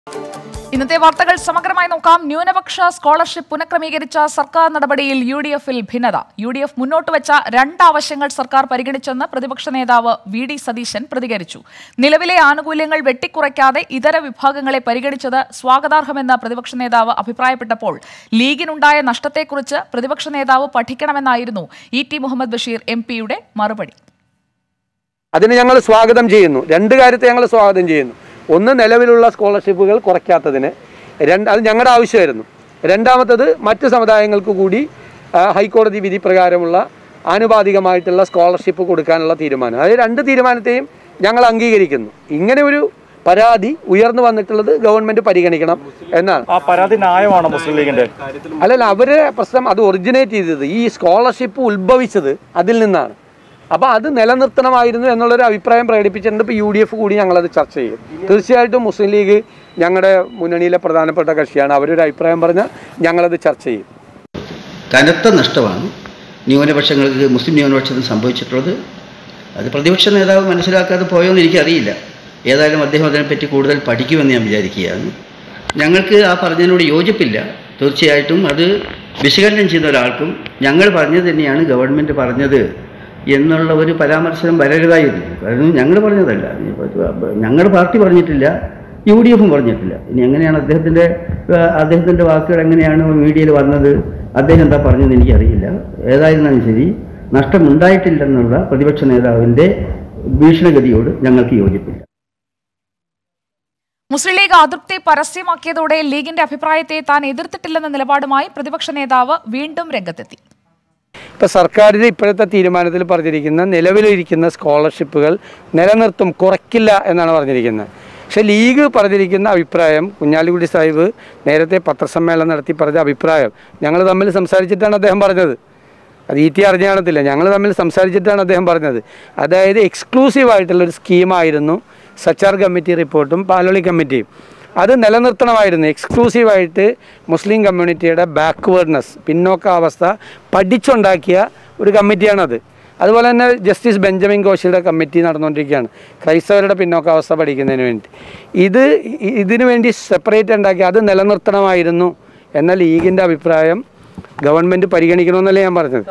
ഇന്നത്തെ വാർത്തകൾ സമഗ്രമായി നോക്കാം ന്യൂനപക്ഷ സ്കോളർഷിപ്പ് പുനഃക്രമീകരിച്ച സർക്കാർ നടപടിയിൽ യു ഡി എഫിൽ ഭിന്നത യു ഡി എഫ് മുന്നോട്ട് വെച്ച രണ്ട് ആവശ്യങ്ങൾ സർക്കാർ പരിഗണിച്ചെന്ന് പ്രതിപക്ഷ നേതാവ് വി ഡി സതീശൻ പ്രതികരിച്ചു നിലവിലെ ആനുകൂല്യങ്ങൾ വെട്ടിക്കുറയ്ക്കാതെ ഇതര വിഭാഗങ്ങളെ പരിഗണിച്ചത് സ്വാഗതാർഹമെന്ന് പ്രതിപക്ഷ നേതാവ് അഭിപ്രായപ്പെട്ടപ്പോൾ ലീഗിനുണ്ടായ നഷ്ടത്തെക്കുറിച്ച് പ്രതിപക്ഷ നേതാവ് പഠിക്കണമെന്നായിരുന്നു E T Muhammad Basheer M പിയുടെ മറുപടി അതിന് ഞങ്ങൾ സ്വാഗതം ചെയ്യുന്നു രണ്ട് കാര്യത്തെ ഞങ്ങൾ സ്വാഗതം ചെയ്യുന്നു ഒന്ന് നിലവിലുള്ള സ്കോളർഷിപ്പുകൾ കുറയ്ക്കാത്തതിന് രണ്ട് അത് ഞങ്ങളുടെ ആവശ്യമായിരുന്നു രണ്ടാമത്തത് മറ്റ് സമുദായങ്ങൾക്ക് കൂടി ആ, ഹൈക്കോടതി വിധി പ്രകാരമുള്ള ആനുപാതികമായിട്ടുള്ള സ്കോളർഷിപ്പ് കൊടുക്കാനുള്ള തീരുമാനം അതായത് രണ്ട് തീരുമാനത്തെയും ഞങ്ങൾ അംഗീകരിക്കുന്നു ഇങ്ങനെ ഒരു പരാതി ഉയർന്നു വന്നിട്ടുള്ളത് ഗവൺമെന്റ് പരിഗണിക്കണം എന്നാണ് ആ പരാതി ന്യായമാണ് മുസ്ലിം ലീഗിന്റെ അല്ലല്ല അവരെ പ്രശ്നം അത് ഒറിജിനേറ്റ് ചെയ്തത് ഈ സ്കോളർഷിപ്പ് ഉത്ഭവിച്ചത് അതിൽ നിന്നാണ് അപ്പോൾ അത് നിലനിർത്തണമായിരുന്നു എന്നുള്ളൊരു അഭിപ്രായം പ്രകടിപ്പിച്ചിട്ടുണ്ട് ഇപ്പോൾ യു ഡി എഫ് കൂടി ഞങ്ങളത് ചർച്ച ചെയ്യും തീർച്ചയായിട്ടും മുസ്ലിം ലീഗ് ഞങ്ങളുടെ മുന്നണിയിലെ പ്രധാനപ്പെട്ട കക്ഷിയാണ് അവരൊരു അഭിപ്രായം പറഞ്ഞാൽ ഞങ്ങളത് ചർച്ച ചെയ്യും കനത്ത നഷ്ടമാണ് ന്യൂനപക്ഷങ്ങൾക്ക് മുസ്ലിം ന്യൂനപക്ഷത്തിന് സംഭവിച്ചിട്ടുള്ളത് അത് പ്രതിപക്ഷ നേതാവ് മനസ്സിലാക്കാതെ പോയോന്ന് എനിക്കറിയില്ല ഏതായാലും അദ്ദേഹം അതിനെപ്പറ്റി കൂടുതൽ പഠിക്കുമെന്ന് ഞാൻ വിചാരിക്കുകയാണ് ഞങ്ങൾക്ക് ആ പറഞ്ഞതിനോട് യോജിപ്പില്ല തീർച്ചയായിട്ടും അത് വിശകലനം ചെയ്യുന്ന ഒരാൾക്കും ഞങ്ങൾ പറഞ്ഞത് തന്നെയാണ് ഗവൺമെൻറ് പറഞ്ഞത് എന്നുള്ള ഒരു പരാമർശനം വരരുതായിരുന്നു കാരണം ഞങ്ങൾ പറഞ്ഞതല്ല ഞങ്ങളുടെ പാർട്ടി പറഞ്ഞിട്ടില്ല യു ഡി എഫും പറഞ്ഞിട്ടില്ല ഇനി എങ്ങനെയാണ് അദ്ദേഹത്തിൻ്റെ അദ്ദേഹത്തിൻ്റെ വാക്കുകൾ എങ്ങനെയാണ് മീഡിയയിൽ വന്നത് അദ്ദേഹം എന്താ പറഞ്ഞതെന്ന് എനിക്കറിയില്ല ഏതായിരുന്നാലും ശരി നഷ്ടമുണ്ടായിട്ടില്ലെന്നുള്ള പ്രതിപക്ഷ നേതാവിൻ്റെ ഭീഷണഗതിയോട് ഞങ്ങൾക്ക് യോജിപ്പില്ല മുസ്ലിം ലീഗ് അതൃപ്തി പരസ്യമാക്കിയതോടെ ലീഗിന്റെ അഭിപ്രായത്തെ താൻ എതിർത്തിട്ടില്ലെന്ന നിലപാടുമായി പ്രതിപക്ഷ നേതാവ് വീണ്ടും രംഗത്തെത്തി ഇപ്പോൾ സർക്കാരിൻ്റെ ഇപ്പോഴത്തെ തീരുമാനത്തിൽ പറഞ്ഞിരിക്കുന്ന നിലവിലിരിക്കുന്ന സ്കോളർഷിപ്പുകൾ നിലനിർത്തും കുറയ്ക്കില്ല എന്നാണ് പറഞ്ഞിരിക്കുന്നത് പക്ഷേ ലീഗ് പറഞ്ഞിരിക്കുന്ന അഭിപ്രായം കുഞ്ഞാലിക്കുട്ടി സാഹിബ് നേരത്തെ പത്രസമ്മേളനം നടത്തി പറഞ്ഞ അഭിപ്രായം ഞങ്ങൾ തമ്മിൽ സംസാരിച്ചിട്ടാണ് അദ്ദേഹം പറഞ്ഞത് അത് ഈ ടി അറിഞ്ഞ കാണത്തില്ല ഞങ്ങൾ തമ്മിൽ സംസാരിച്ചിട്ടാണ് അദ്ദേഹം പറഞ്ഞത് അതായത് എക്സ്ക്ലൂസീവ് ആയിട്ടുള്ളൊരു സ്കീമായിരുന്നു സച്ചാർ കമ്മിറ്റി റിപ്പോർട്ടും പാലോളി കമ്മിറ്റിയും അത് നിലനിർത്തണമായിരുന്നു എക്സ്ക്ലൂസീവായിട്ട് മുസ്ലിം കമ്മ്യൂണിറ്റിയുടെ ബാക്ക്വേർഡ്നെസ് പിന്നോക്കാവസ്ഥ പഠിച്ചുണ്ടാക്കിയ ഒരു കമ്മിറ്റിയാണത് അതുപോലെ തന്നെ ജസ്റ്റിസ് ബെഞ്ചമിൻ ഘോഷിയുടെ കമ്മിറ്റി നടന്നുകൊണ്ടിരിക്കുകയാണ് ക്രൈസ്തവരുടെ പിന്നോക്കാവസ്ഥ പഠിക്കുന്നതിന് വേണ്ടി ഇത് ഇ- ഇതിനു വേണ്ടി സെപ്പറേറ്റ് ഉണ്ടാക്കി അത് നിലനിർത്തണമായിരുന്നു എന്ന ലീഗിൻ്റെ അഭിപ്രായം ഗവൺമെൻറ് പരിഗണിക്കണമെന്നല്ലേ ഞാൻ പറഞ്ഞത്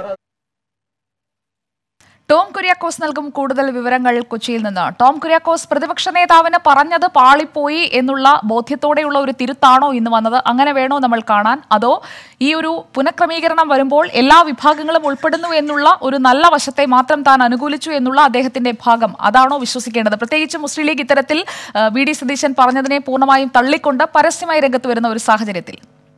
ടോം കുര്യാക്കോസ് നൽകും കൂടുതൽ വിവരങ്ങൾ കൊച്ചിയിൽ നിന്ന് ടോം കുര്യാക്കോസ് പ്രതിപക്ഷ നേതാവിന് പറഞ്ഞത് പാളിപ്പോയി എന്നുള്ള ബോധ്യത്തോടെയുള്ള ഒരു തിരുത്താണോ ഇന്ന് വന്നത് അങ്ങനെ വേണോ നമ്മൾ കാണാൻ അതോ ഈ ഒരു പുനഃക്രമീകരണം വരുമ്പോൾ എല്ലാ വിഭാഗങ്ങളും ഉൾപ്പെടുന്നു എന്നുള്ള ഒരു നല്ല വശത്തെ മാത്രം താൻ അനുകൂലിച്ചു എന്നുള്ള അദ്ദേഹത്തിന്റെ ഭാഗം അതാണോ വിശ്വസിക്കേണ്ടത് പ്രത്യേകിച്ച് മുസ്ലിം ലീഗ് ഇത്തരത്തിൽ ആ, വി ഡി സതീശൻ പറഞ്ഞതിനെ പൂർണ്ണമായും തള്ളിക്കൊണ്ട് പരസ്യമായി രംഗത്ത് വരുന്ന ഒരു സാഹചര്യത്തിൽ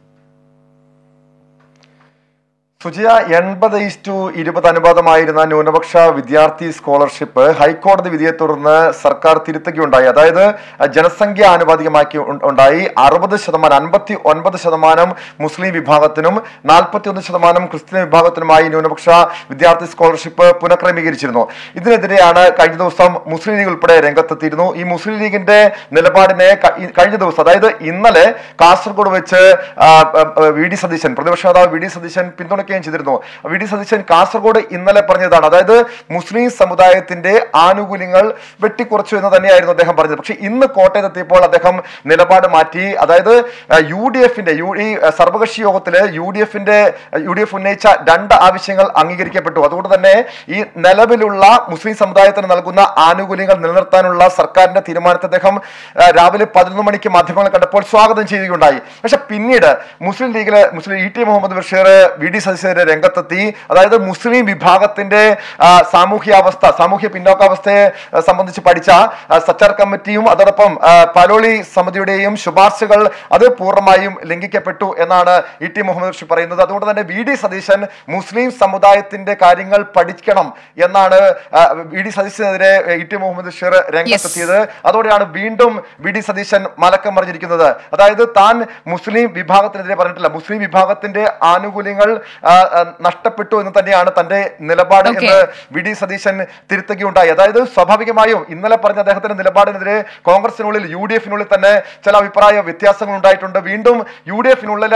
സുജിയ എൺപത് ഇസ്റ്റു ഇരുപത് അനുപാതമായിരുന്ന ന്യൂനപക്ഷ വിദ്യാർത്ഥി സ്കോളർഷിപ്പ് ഹൈക്കോടതി വിധിയെ തുടർന്ന് സർക്കാർ തിരുത്തുകയുണ്ടായി അതായത് ജനസംഖ്യ ആനുപാതികമാക്കി ഉ- ഉണ്ടായി അറുപത് ശതമാനം അൻപത്തി ഒൻപത് ശതമാനം മുസ്ലിം വിഭാഗത്തിനും നാൽപ്പത്തി ഒന്ന് ശതമാനം ക്രിസ്ത്യൻ വിഭാഗത്തിനുമായി ന്യൂനപക്ഷ വിദ്യാർത്ഥി സ്കോളർഷിപ്പ് പുനഃക്രമീകരിച്ചിരുന്നു ഇതിനെതിരെയാണ് കഴിഞ്ഞ ദിവസം മുസ്ലിം ലീഗ് ഉൾപ്പെടെ രംഗത്തെത്തിയിരുന്നു ഈ മുസ്ലിം ലീഗിന്റെ നിലപാടിനെ ക- ഈ കഴിഞ്ഞ ദിവസം അതായത് ഇന്നലെ കാസർഗോഡ് വെച്ച് ആ, ആ, ആ, വി ഡി സതീശൻ പ്രതിപക്ഷ നേതാവ് വി ഡി സതീശൻ പിന്തുണയ്ക്കുകയും ചെയ്തിരുന്നു വി ഡി സതീശൻ കാസർഗോഡ് ഇന്നലെ പറഞ്ഞതാണ് അതായത് മുസ്ലിം സമുദായത്തിന്റെ ആനുകൂല്യങ്ങൾ വെട്ടിക്കുറച്ചു എന്ന് തന്നെയായിരുന്നു അദ്ദേഹം പറഞ്ഞത് പക്ഷേ ഇന്ന് കോട്ടയത്ത് എത്തിയപ്പോൾ അദ്ദേഹം നിലപാട് മാറ്റി അതായത് യു ഡി എഫിന്റെ യു ഈ ആ, സർവകക്ഷി യോഗത്തില് യു ഡി എഫിന്റെ യു ഡി എഫ് ഉന്നയിച്ച രണ്ട് ആവശ്യങ്ങൾ അംഗീകരിക്കപ്പെട്ടു അതുകൊണ്ട് തന്നെ ഈ നിലവിലുള്ള മുസ്ലിം സമുദായത്തിന് നൽകുന്ന ആനുകൂല്യങ്ങൾ നിലനിർത്താനുള്ള സർക്കാരിന്റെ തീരുമാനത്തെ അദ്ദേഹം ആ, രാവിലെ പതിനൊന്ന് മണിക്ക് മാധ്യമങ്ങൾ കണ്ടപ്പോൾ സ്വാഗതം ചെയ്യുകയുണ്ടായി പക്ഷെ പിന്നീട് മുസ്ലിം ലീഗിലെ Muslim E T Muhammad Basheer V D സതീശനെതിരെ രംഗത്തെത്തി അതായത് മുസ്ലിം വിഭാഗത്തിന്റെ ആ, സാമൂഹ്യാവസ്ഥ സാമൂഹ്യ പിന്നോക്കാവസ്ഥയെ ആ, സംബന്ധിച്ച് പഠിച്ച ആ, സച്ചാർ കമ്മിറ്റിയും അതോടൊപ്പം ആ, പാലോളി സമിതിയുടെയും ശുപാർശകൾ അത് പൂർണ്ണമായും ലംഘിക്കപ്പെട്ടു എന്നാണ് ഇ ടി മുഹമ്മദ് ബഷീർ പറയുന്നത് അതുകൊണ്ട് തന്നെ വി ഡി സതീശൻ മുസ്ലിം സമുദായത്തിന്റെ കാര്യങ്ങൾ പഠിക്കണം എന്നാണ് ആ, വി ഡി സതീശനെതിരെ ഇ ടി മുഹമ്മദ് ബഷീർ രംഗത്തെത്തിയത് അതോടെയാണ് വീണ്ടും വി ഡി സതീശൻ മലക്കം മറിഞ്ഞിരിക്കുന്നത് അതായത് താൻ മുസ്ലിം വിഭാഗത്തിനെതിരെ പറഞ്ഞിട്ടില്ല മുസ്ലിം വിഭാഗത്തിന്റെ ആനുകൂല്യങ്ങൾ ആ, ആ, നഷ്ടപ്പെട്ടു എന്ന് തന്നെയാണ് തന്റെ നിലപാട് Okay. എന്ന് വി ഡി സതീശൻ തിരുത്തുകയുണ്ടായി അതായത് സ്വാഭാവികമായും ഇന്നലെ പറഞ്ഞ അദ്ദേഹത്തിന്റെ നിലപാടിനെതിരെ കോൺഗ്രസിനുള്ളിൽ യു ഡി എഫിനുള്ളിൽ തന്നെ ചില അഭിപ്രായ വ്യത്യാസങ്ങൾ ഉണ്ടായിട്ടുണ്ട് വീണ്ടും യു ഡി എഫിനുള്ളിലെ ഒരു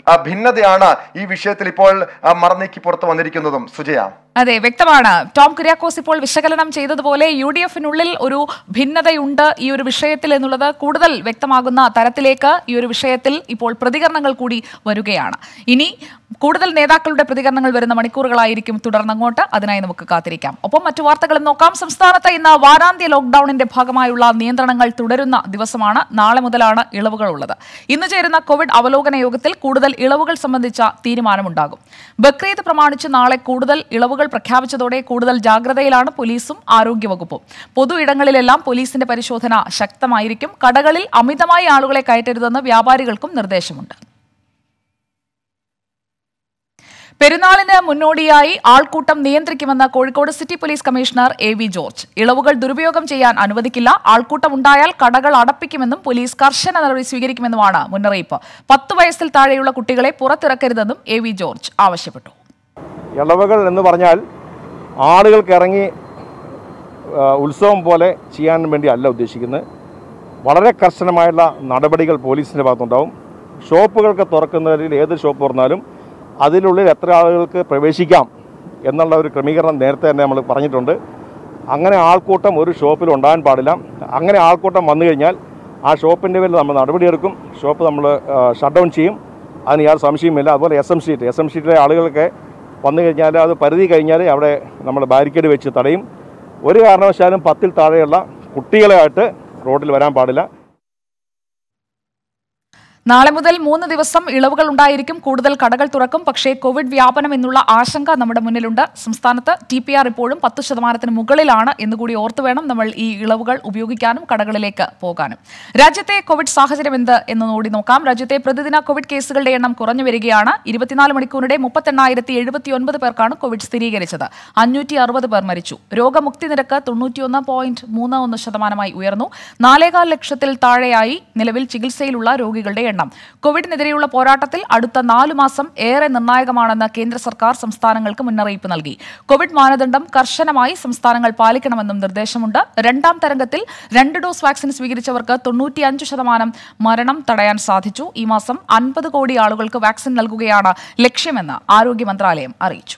ആ, ഭിന്നതയാണ് ഈ വിഷയത്തിൽ ഇപ്പോൾ ആ, മറനീക്കി പുറത്തു വന്നിരിക്കുന്നതും സുജയ അതെ വ്യക്തമാണ് ടോം കുര്യാക്കോസ് ഇപ്പോൾ വിശകലനം ചെയ്തതുപോലെ യു ഡി എഫിനുള്ളിൽ ഒരു ഭിന്നതയുണ്ട് ഈ ഒരു വിഷയത്തിൽ എന്നുള്ളത് കൂടുതൽ വ്യക്തമാകുന്ന തരത്തിലേക്ക് ഈ ഒരു വിഷയത്തിൽ ഇപ്പോൾ പ്രതികരണങ്ങൾ കൂടി വരികയാണ് ഇനി കൂടുതൽ നേതാക്കളുടെ പ്രതികരണങ്ങൾ വരുന്ന മണിക്കൂറുകളായിരിക്കും തുടർന്നങ്ങോട്ട് അതിനായി നമുക്ക് കാത്തിരിക്കാം ഒപ്പം മറ്റു വാർത്തകളും നോക്കാം സംസ്ഥാനത്ത് ഇന്ന് വാരാന്ത്യ ലോക്ഡൌണിന്റെ ഭാഗമായുള്ള നിയന്ത്രണങ്ങൾ തുടരുന്ന ദിവസമാണ് നാളെ മുതലാണ് ഇളവുകൾ ഉള്ളത് ഇന്ന് ചേരുന്ന കോവിഡ് അവലോകന യോഗത്തിൽ കൂടുതൽ ഇളവുകൾ സംബന്ധിച്ച തീരുമാനമുണ്ടാകും ബക്രീദ് പ്രമാണിച്ച് നാളെ കൂടുതൽ ഇളവുകൾ പ്രഖ്യാപിച്ചതോടെ കൂടുതൽ ജാഗ്രതയിലാണ് പോലീസും ആരോഗ്യവകുപ്പും പൊതു ഇടങ്ങളിലെല്ലാം പോലീസിന്റെ പരിശോധന ശക്തമായിരിക്കും കടകളിൽ അമിതമായി ആളുകളെ കയറ്റരുതെന്ന് വ്യാപാരികൾക്കും നിർദ്ദേശമുണ്ട് പെരുന്നാളിന് മുന്നോടിയായി ആൾക്കൂട്ടം നിയന്ത്രിക്കുമെന്ന് Kozhikode city police commissioner A V George ഇളവുകൾ ദുരുപയോഗം ചെയ്യാൻ അനുവദിക്കില്ല ആൾക്കൂട്ടം ഉണ്ടായാൽ കടകൾ അടപ്പിക്കുമെന്നും പോലീസ് കർശന നടപടി സ്വീകരിക്കുമെന്നുമാണ് മുന്നറിയിപ്പ് പത്ത് വയസ്സിൽ താഴെയുള്ള കുട്ടികളെ പുറത്തിറക്കരുതെന്നും എ വി ജോർജ് ആവശ്യപ്പെട്ടു ഇളവുകൾ എന്ന് പറഞ്ഞാൽ ആളുകൾക്ക് ഇറങ്ങി ആ, ഉത്സവം പോലെ ചെയ്യാൻ വേണ്ടി അല്ല ഉദ്ദേശിക്കുന്നത് വളരെ കർശനമായുള്ള നടപടികൾ പോലീസിൻ്റെ ഭാഗത്തുണ്ടാവും ഷോപ്പുകൾക്ക് തുറക്കുന്നതിൽ ഏത് ഷോപ്പ് തുറന്നാലും അതിനുള്ളിൽ എത്ര ആളുകൾക്ക് പ്രവേശിക്കാം എന്നുള്ള ഒരു ക്രമീകരണം നേരത്തെ തന്നെ നമ്മൾ പറഞ്ഞിട്ടുണ്ട് അങ്ങനെ ആൾക്കൂട്ടം ഒരു ഷോപ്പിൽ ഉണ്ടാകാൻ പാടില്ല അങ്ങനെ ആൾക്കൂട്ടം വന്നു കഴിഞ്ഞാൽ ആ ഷോപ്പിൻ്റെ പേരിൽ നമ്മൾ നടപടിയെടുക്കും ഷോപ്പ് നമ്മൾ ഷട്ട് ഡൗൺ ചെയ്യും അതിന് യാതൊരു സംശയമില്ല അതുപോലെ S M sheet S M ഷീറ്റിലെ ആളുകൾക്ക് വന്നു കഴിഞ്ഞാൽ അത് പരിധി കഴിഞ്ഞാൽ അവിടെ നമ്മൾ ബാരിക്കേഡ് വെച്ച് തടയും ഒരു കാരണവശാലും പത്തിൽ താഴെയുള്ള കുട്ടികളായിട്ട് റോഡിൽ വരാൻ പാടില്ല നാളെ മുതൽ മൂന്ന് ദിവസം ഇളവുകൾ ഉണ്ടായിരിക്കും കൂടുതൽ കടകൾ തുറക്കും പക്ഷേ കോവിഡ് വ്യാപനം എന്നുള്ള ആശങ്ക നമ്മുടെ മുന്നിലുണ്ട് സംസ്ഥാനത്ത് ടി പി ആർ ഇപ്പോഴും പത്ത് ശതമാനത്തിന് മുകളിലാണ് എന്നുകൂടി ഓർത്തു വേണം നമ്മൾ ഈ ഇളവുകൾ ഉപയോഗിക്കാനും കടകളിലേക്ക് പോകാനും രാജ്യത്തെ കോവിഡ് സാഹചര്യം എന്ത് എന്ന് നോടി നോക്കാം രാജ്യത്തെ പ്രതിദിന കോവിഡ് കേസുകളുടെ എണ്ണം കുറഞ്ഞു വരികയാണ് ഇരുപത്തിനാല് മണിക്കൂറിടെ മുപ്പത്തെണ്ണായിരത്തി എഴുപത്തിയൊൻപത് പേർക്കാണ് കോവിഡ് സ്ഥിരീകരിച്ചത് അഞ്ഞൂറ്റി അറുപത് പേർ മരിച്ചു രോഗമുക്തി നിരക്ക് തൊണ്ണൂറ്റിയൊന്ന് പോയിന്റ് മൂന്ന് ഒന്ന് ശതമാനമായി ഉയർന്നു നാലേകാൽ ലക്ഷത്തിൽ താഴെയായി നിലവിൽ ചികിത്സയിലുള്ള രോഗികളുടെ എണ്ണം കോവിഡിനെതിരെയുള്ള പോരാട്ടത്തിൽ അടുത്ത നാലു മാസം ഏറെ നിർണായകമാണെന്ന് കേന്ദ്ര സർക്കാർ സംസ്ഥാനങ്ങൾക്ക് മുന്നറിയിപ്പ് നൽകി കോവിഡ് മാനദണ്ഡം കർശനമായി സംസ്ഥാനങ്ങൾ പാലിക്കണമെന്നും നിർദ്ദേശമുണ്ട് രണ്ടാം തരംഗത്തിൽ രണ്ട് ഡോസ് വാക്സിൻ സ്വീകരിച്ചവർക്ക് തൊണ്ണൂറ്റിയഞ്ച് ശതമാനം മരണം തടയാൻ സാധിച്ചു ഈ മാസം അൻപത് കോടി ആളുകൾക്ക് വാക്സിൻ നൽകുകയാണ് ലക്ഷ്യമെന്ന് ആരോഗ്യ മന്ത്രാലയം അറിയിച്ചു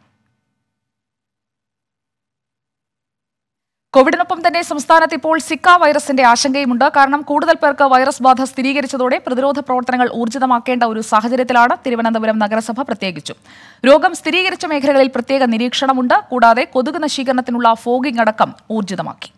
കോവിഡിനൊപ്പം തന്നെ സംസ്ഥാനത്ത് ഇപ്പോൾ സിക്ക വൈറസിന്റെ ആശങ്കയുമുണ്ട് കാരണം കൂടുതൽ പേർക്ക് വൈറസ് ബാധ സ്ഥിരീകരിച്ചതോടെ പ്രതിരോധ പ്രവർത്തനങ്ങൾ ഊർജിതമാക്കേണ്ട ഒരു സാഹചര്യത്തിലാണ് തിരുവനന്തപുരം നഗരസഭ പ്രത്യേകിച്ചും രോഗം സ്ഥിരീകരിച്ച മേഖലകളിൽ പ്രത്യേക നിരീക്ഷണമുണ്ട് കൂടാതെ കൊതുക് നശീകരണത്തിനുള്ള ഫോഗിംഗ് അടക്കം ഊർജിതമാക്കി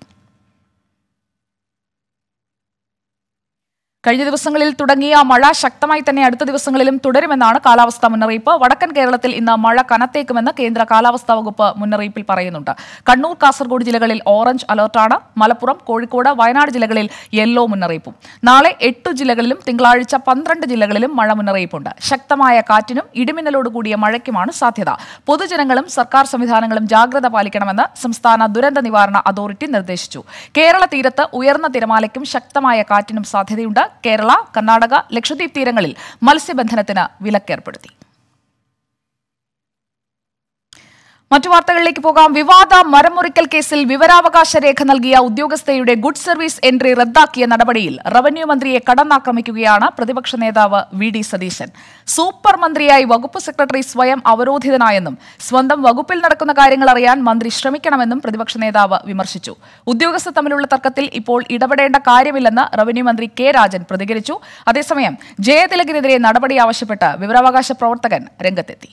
കഴിഞ്ഞ ദിവസങ്ങളിൽ തുടങ്ങിയ മഴ ശക്തമായി തന്നെ അടുത്ത ദിവസങ്ങളിലും തുടരുമെന്നാണ് കാലാവസ്ഥാ മുന്നറിയിപ്പ് വടക്കൻ കേരളത്തിൽ ഇന്ന് മഴ കനത്തേക്കുമെന്ന് കേന്ദ്ര കാലാവസ്ഥാ വകുപ്പ് മുന്നറിയിപ്പിൽ പറയുന്നുണ്ട് കണ്ണൂർ കാസർഗോഡ് ജില്ലകളിൽ ഓറഞ്ച് അലർട്ടാണ് മലപ്പുറം കോഴിക്കോട് വയനാട് ജില്ലകളിൽ യെല്ലോ മുന്നറിയിപ്പും നാളെ എട്ടു ജില്ലകളിലും തിങ്കളാഴ്ച പന്ത്രണ്ട് ജില്ലകളിലും മഴ മുന്നറിയിപ്പുണ്ട് ശക്തമായ കാറ്റിനും ഇടിമിന്നലോട് കൂടിയ മഴയ്ക്കുമാണ് സാധ്യത പൊതുജനങ്ങളും സർക്കാർ സംവിധാനങ്ങളും ജാഗ്രത പാലിക്കണമെന്ന് സംസ്ഥാന ദുരന്ത നിവാരണ അതോറിറ്റി നിർദ്ദേശിച്ചു കേരള തീരത്ത് ഉയർന്ന തിരമാലയ്ക്കും ശക്തമായ കാറ്റിനും സാധ്യതയുണ്ട് കേരള കർണാടക ലക്ഷദ്വീപ് തീരങ്ങളിൽ മത്സ്യബന്ധനത്തിന് വിലക്കേർപ്പെടുത്തി മറ്റു വാർത്തകളിലേക്ക് പോകാം വിവാദ മരമുറിക്കൽ കേസിൽ വിവരാവകാശ രേഖ നൽകിയ ഉദ്യോഗസ്ഥയുടെ ഗുഡ് സർവീസ് എൻട്രി റദ്ദാക്കിയ നടപടിയിൽ റവന്യൂ മന്ത്രിയെ കടന്നാക്രമിക്കുകയാണ് പ്രതിപക്ഷ നേതാവ് വി ഡി സതീശൻ സൂപ്പർ മന്ത്രിയായി വകുപ്പ് സെക്രട്ടറി സ്വയം അവരോധിതനായെന്നും സ്വന്തം വകുപ്പിൽ നടക്കുന്ന കാര്യങ്ങൾ അറിയാൻ മന്ത്രി ശ്രമിക്കണമെന്നും പ്രതിപക്ഷ നേതാവ് വിമർശിച്ചു ഉദ്യോഗസ്ഥർ തമ്മിലുള്ള തർക്കത്തിൽ ഇപ്പോൾ ഇടപെടേണ്ട കാര്യമില്ലെന്ന് റവന്യൂ മന്ത്രി കെ രാജൻ പ്രതികരിച്ചു അതേസമയം ജയതിലകിനെതിരെ നടപടി ആവശ്യപ്പെട്ട് വിവരാവകാശ പ്രവർത്തകൻ രംഗത്തെത്തി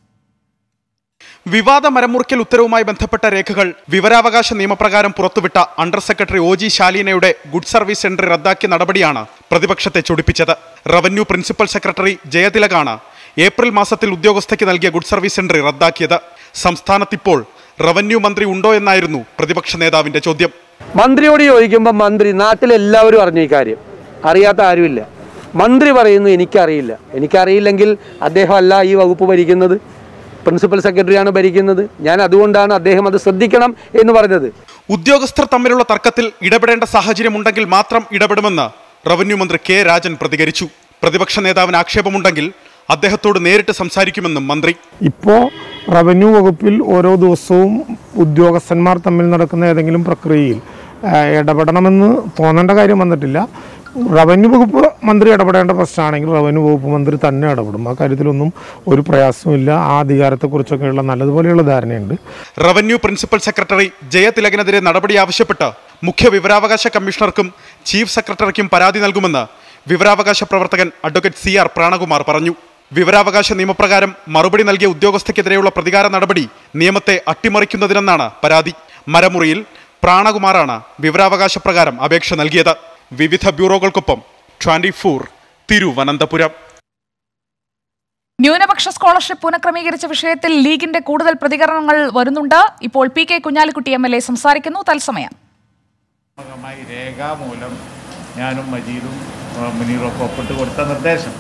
വിവാദ മരമുറിക്കൽ ഉത്തരവുമായി ബന്ധപ്പെട്ട രേഖകൾ വിവരാവകാശ നിയമപ്രകാരം പുറത്തുവിട്ട അണ്ടർ സെക്രട്ടറി ഒ ജി ശാലീനയുടെ ഗുഡ് സർവീസ് എൻട്രി റദ്ദാക്കിയ നടപടിയാണ് പ്രതിപക്ഷത്തെ ചൊടിപ്പിച്ചത് റവന്യൂ പ്രിൻസിപ്പൽ സെക്രട്ടറി ജയതിലകാണ് ഏപ്രിൽ മാസത്തിൽ ഉദ്യോഗസ്ഥയ്ക്ക് നൽകിയ ഗുഡ് സർവീസ് എൻട്രി റദ്ദാക്കിയത് സംസ്ഥാനത്തിപ്പോൾ റവന്യൂ മന്ത്രി ഉണ്ടോ എന്നായിരുന്നു പ്രതിപക്ഷ നേതാവിന്റെ ചോദ്യം മന്ത്രിയോട് ചോദിക്കുമ്പോൾ മന്ത്രി നാട്ടിലെല്ലാവരും അറിഞ്ഞു ഈ കാര്യം അറിയാത്ത ആരുമില്ല മന്ത്രി പറയുന്നു എനിക്കറിയില്ല എനിക്കറിയില്ലെങ്കിൽ അദ്ദേഹം അല്ല ഈ വകുപ്പ് ഭരിക്കുന്നത് പ്രിൻസിപ്പൽ സെക്രട്ടറിയാണ് ഭരിക്കുന്നത് ഞാൻ അതുകൊണ്ടാണ് അദ്ദേഹം അത് ശ്രദ്ധിക്കണം എന്ന് പറഞ്ഞത് ഉദ്യോഗസ്ഥർ തമ്മിലുള്ള തർക്കത്തിൽ ഇടപെടേണ്ട സാഹചര്യമുണ്ടെങ്കിൽ മാത്രം ഇടപെടുമെന്ന് റവന്യൂ മന്ത്രി കെ രാജൻ പ്രതികരിച്ചു പ്രതിപക്ഷ നേതാവിന് ആക്ഷേപമുണ്ടെങ്കിൽ അദ്ദേഹത്തോട് നേരിട്ട് സംസാരിക്കുമെന്നും മന്ത്രി ഇപ്പോൾ റവന്യൂ വകുപ്പിൽ ഓരോ ദിവസവും ഉദ്യോഗസ്ഥന്മാർ തമ്മിൽ നടക്കുന്ന ഏതെങ്കിലും പ്രക്രിയയിൽ ആ, ഇടപെടണമെന്ന് തോന്നേണ്ട കാര്യം വന്നിട്ടില്ല റവന്യൂ വകുപ്പ് മന്ത്രി ഇടപെടേണ്ട പ്രശ്നമാണെങ്കിൽ റവന്യൂ വകുപ്പ് മന്ത്രി തന്നെ ഇടപെടും ആ കാര്യത്തിലൊന്നും ഒരു പ്രയാസമില്ല ആ അധികാരത്തെക്കുറിച്ചൊക്കെയുള്ള നല്ലതുപോലെയുള്ള ധാരണയുണ്ട് റവന്യൂ പ്രിൻസിപ്പൽ സെക്രട്ടറി ജയതിലകനെതിരെ നടപടി ആവശ്യപ്പെട്ട് മുഖ്യ വിവരാവകാശ കമ്മീഷണർക്കും ചീഫ് സെക്രട്ടറിക്കും പരാതി നൽകുമെന്ന് വിവരാവകാശ പ്രവർത്തകൻ അഡ്വക്കേറ്റ് സി ആർ പ്രാണകുമാർ പറഞ്ഞു വിവരാവകാശ നിയമപ്രകാരം മറുപടി നൽകിയ ഉദ്യോഗസ്ഥയ്ക്കെതിരെയുള്ള പ്രതികാര നടപടി നിയമത്തെ അട്ടിമറിക്കുന്നതിനെന്നാണ് പരാതി മരമുറിയിൽ പ്രാണകുമാറാണ് വിവരാവകാശ പ്രകാരം അപേക്ഷ നൽകിയത് വിവിധ ബ്യൂറോകൾക്കൊപ്പം ട്വന്റി ഫോർ തിരുവനന്തപുരം ന്യൂനപക്ഷ സ്കോളർഷിപ്പ് പുനഃക്രമീകരിച്ച വിഷയത്തിൽ ലീഗിന്റെ കൂടുതൽ പ്രതികരണങ്ങൾ വരുന്നുണ്ട് ഇപ്പോൾ P K Kunhalikutty M L A സംസാരിക്കുന്നു തത്സമയം മായി രേഖാമൂലം ഞാനും മജീദും ആ, മുനീറും ഒക്കെ ഒപ്പിട്ട് കൊടുത്ത നിർദ്ദേശം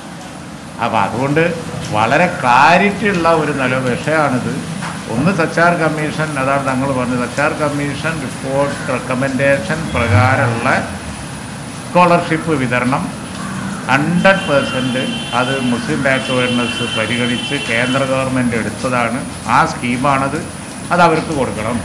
അപ്പോൾ അതുകൊണ്ട് വളരെ ക്ലാരിറ്റി ഉള്ള ഒരു നില വിഷയമാണിത് ഒന്ന് സച്ചാർ കമ്മീഷൻ അതാണ് ഞങ്ങൾ പറഞ്ഞത് സച്ചാർ കമ്മീഷൻ റിപ്പോർട്ട് റെക്കമെൻഡേഷൻ പ്രകാരമുള്ള സ്കോളർഷിപ്പ് വിതരണം ഹൺഡ്രഡ് പേഴ്സൻറ്റ് അത് മുസ്ലിം ബാക്ക്വേർഡ്നെസ് പരിഗണിച്ച് കേന്ദ്ര ഗവൺമെൻറ് എടുത്തതാണ് ആ സ്കീമാണത് അത് അവർക്ക് കൊടുക്കണം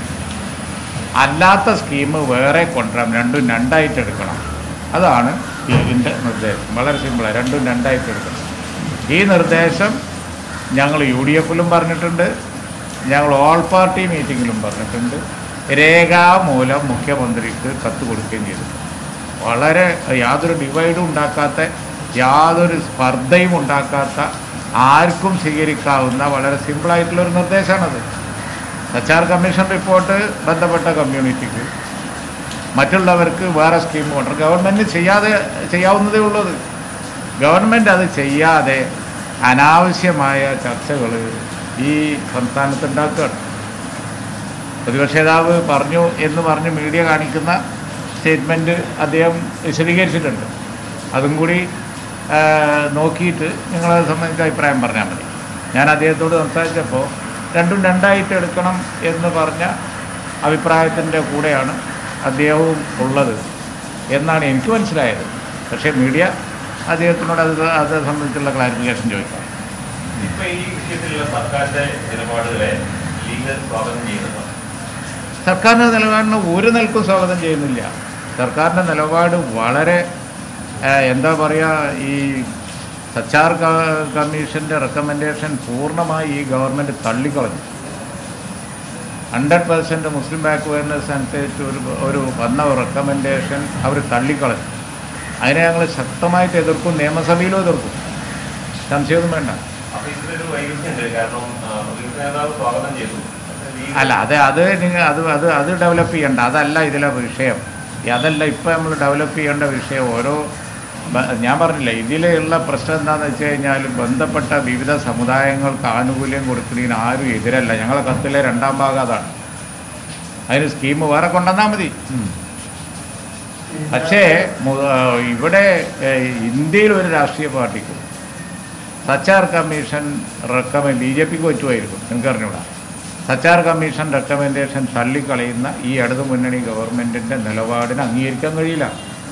അല്ലാത്ത സ്കീം വേറെ കൊണ്ടുവരാം രണ്ടും രണ്ടായിട്ട് എടുക്കണം അതാണ് ഇതിൻ്റെ നിർദ്ദേശം വളരെ സിമ്പിളാണ് രണ്ടും രണ്ടായിട്ട് എടുക്കണം ഈ നിർദ്ദേശം ഞങ്ങൾ യു ഡി എഫിലും പറഞ്ഞിട്ടുണ്ട് ഞങ്ങൾ ഓൾ പാർട്ടി മീറ്റിങ്ങിലും പറഞ്ഞിട്ടുണ്ട് രേഖാമൂലം മുഖ്യമന്ത്രിക്ക് കത്ത് കൊടുക്കുകയും ചെയ്തിട്ടുണ്ട് വളരെ യാതൊരു ഡിവൈഡും ഉണ്ടാക്കാത്ത യാതൊരു സ്പർദ്ധയും ഉണ്ടാക്കാത്ത ആർക്കും സ്വീകരിക്കാവുന്ന വളരെ സിമ്പിളായിട്ടുള്ളൊരു നിർദ്ദേശമാണത് സച്ചാർ കമ്മീഷൻ റിപ്പോർട്ട് ബന്ധപ്പെട്ട കമ്മ്യൂണിറ്റിക്ക് മറ്റുള്ളവർക്ക് വേറെ സ്കീം കൊണ്ടുവരും ഗവൺമെൻറ് ചെയ്യാതെ ചെയ്യാവുന്നതേ ഉള്ളത് ഗവൺമെൻറ് അത് ചെയ്യാതെ അനാവശ്യമായ ചർച്ചകൾ ഈ സംസ്ഥാനത്ത് ഉണ്ടാക്കുകയാണ് പ്രതിപക്ഷ നേതാവ് പറഞ്ഞു എന്ന് പറഞ്ഞ് മീഡിയ കാണിക്കുന്ന സ്റ്റേറ്റ്മെൻറ്റ് അദ്ദേഹം വിശദീകരിച്ചിട്ടുണ്ട് അതും കൂടി ആ, നോക്കിയിട്ട് നിങ്ങളത് സംബന്ധിച്ച് അഭിപ്രായം പറഞ്ഞാൽ മതി ഞാൻ അദ്ദേഹത്തോട് സംസാരിച്ചപ്പോൾ രണ്ടും രണ്ടായിട്ട് എടുക്കണം എന്ന് പറഞ്ഞ അഭിപ്രായത്തിൻ്റെ കൂടെയാണ് അദ്ദേഹവും ഉള്ളത് എന്നാണ് എനിക്ക് മനസ്സിലായത് പക്ഷേ മീഡിയ അദ്ദേഹത്തിനോട് അത് അത് സംബന്ധിച്ചുള്ള ക്ലാരിഫിക്കേഷൻ ചോദിക്കാം ഇപ്പൊ ഈ വിഷയത്തിലുള്ള സർക്കാരിന്റെ നിലപാടുകളെ ലീഗ് സ്വാഗതം ചെയ്യുന്നുണ്ടോ സർക്കാരിൻ്റെ നിലപാടിന് ഒരു നിലക്കും സ്വാഗതം ചെയ്യുന്നില്ല സർക്കാരിൻ്റെ നിലപാട് വളരെ ആ, എന്താ പറയുക ഈ സച്ചാർ ക- കമ്മീഷൻ്റെ റെക്കമെൻഡേഷൻ പൂർണ്ണമായി ഈ ഗവൺമെൻറ് തള്ളിക്കളഞ്ഞു ഹൺഡ്രഡ് പെർസെൻറ്റ് മുസ്ലിം ബാക്ക്വേർഡ്നെസ് അനുസരിച്ച് ഒരു ഒരു വന്ന റെക്കമെൻഡേഷൻ അവർ തള്ളിക്കളഞ്ഞു അതിനെ ഞങ്ങൾ ശക്തമായിട്ട് എതിർക്കും നിയമസഭയിലും എതിർക്കും സംശയമൊന്നും വേണ്ട അപ്പൊ ഇതിലൊരു വൈരുദ്ധ്യമുണ്ട് കാരണം ആ, പ്രതിപക്ഷ നേതാവ് സ്വാഗതം ചെയ്തു പക്ഷേ ലീഗ് അല്ല അത് അത് നിങ്ങൾ അത് അത് അത് ഡെവലപ്പ് ചെയ്യണ്ട അതല്ല ഇതിലെ വിഷയം ഈ അതല്ല ഇപ്പം നമ്മൾ ഡെവലപ്പ് ചെയ്യേണ്ട വിഷയം ഓരോ ബ- ഞാൻ പറഞ്ഞില്ല ഇതിലുള്ള പ്രശ്നം എന്താണെന്ന് വെച്ച് കഴിഞ്ഞാൽ ബന്ധപ്പെട്ട വിവിധ സമുദായങ്ങൾക്ക് ആനുകൂല്യം കൊടുക്കുന്നതിന് ആരും എതിരല്ല ഞങ്ങളെ കത്തിലെ രണ്ടാം ഭാഗം അതാണ് അതിന് സ്കീം വേറെ കൊണ്ടുവന്നാൽ മതി പക്ഷേ മു- ആ, ഇവിടെ ഏഹ്, ഇന്ത്യയിൽ ഒരു രാഷ്ട്രീയ പാർട്ടിക്കും Sachar commission recommend B J പിക്ക് പറ്റുമായിരിക്കും നിങ്ങൾക്ക് അറിഞ്ഞൂടാ സച്ചാർ കമ്മീഷൻ റെക്കമെൻഡേഷൻ തള്ളിക്കളയുന്ന ഈ ഇടതു മുന്നണി ഗവൺമെൻറ്റിൻ്റെ നിലപാടിന് അംഗീകരിക്കാൻ കഴിയില്ല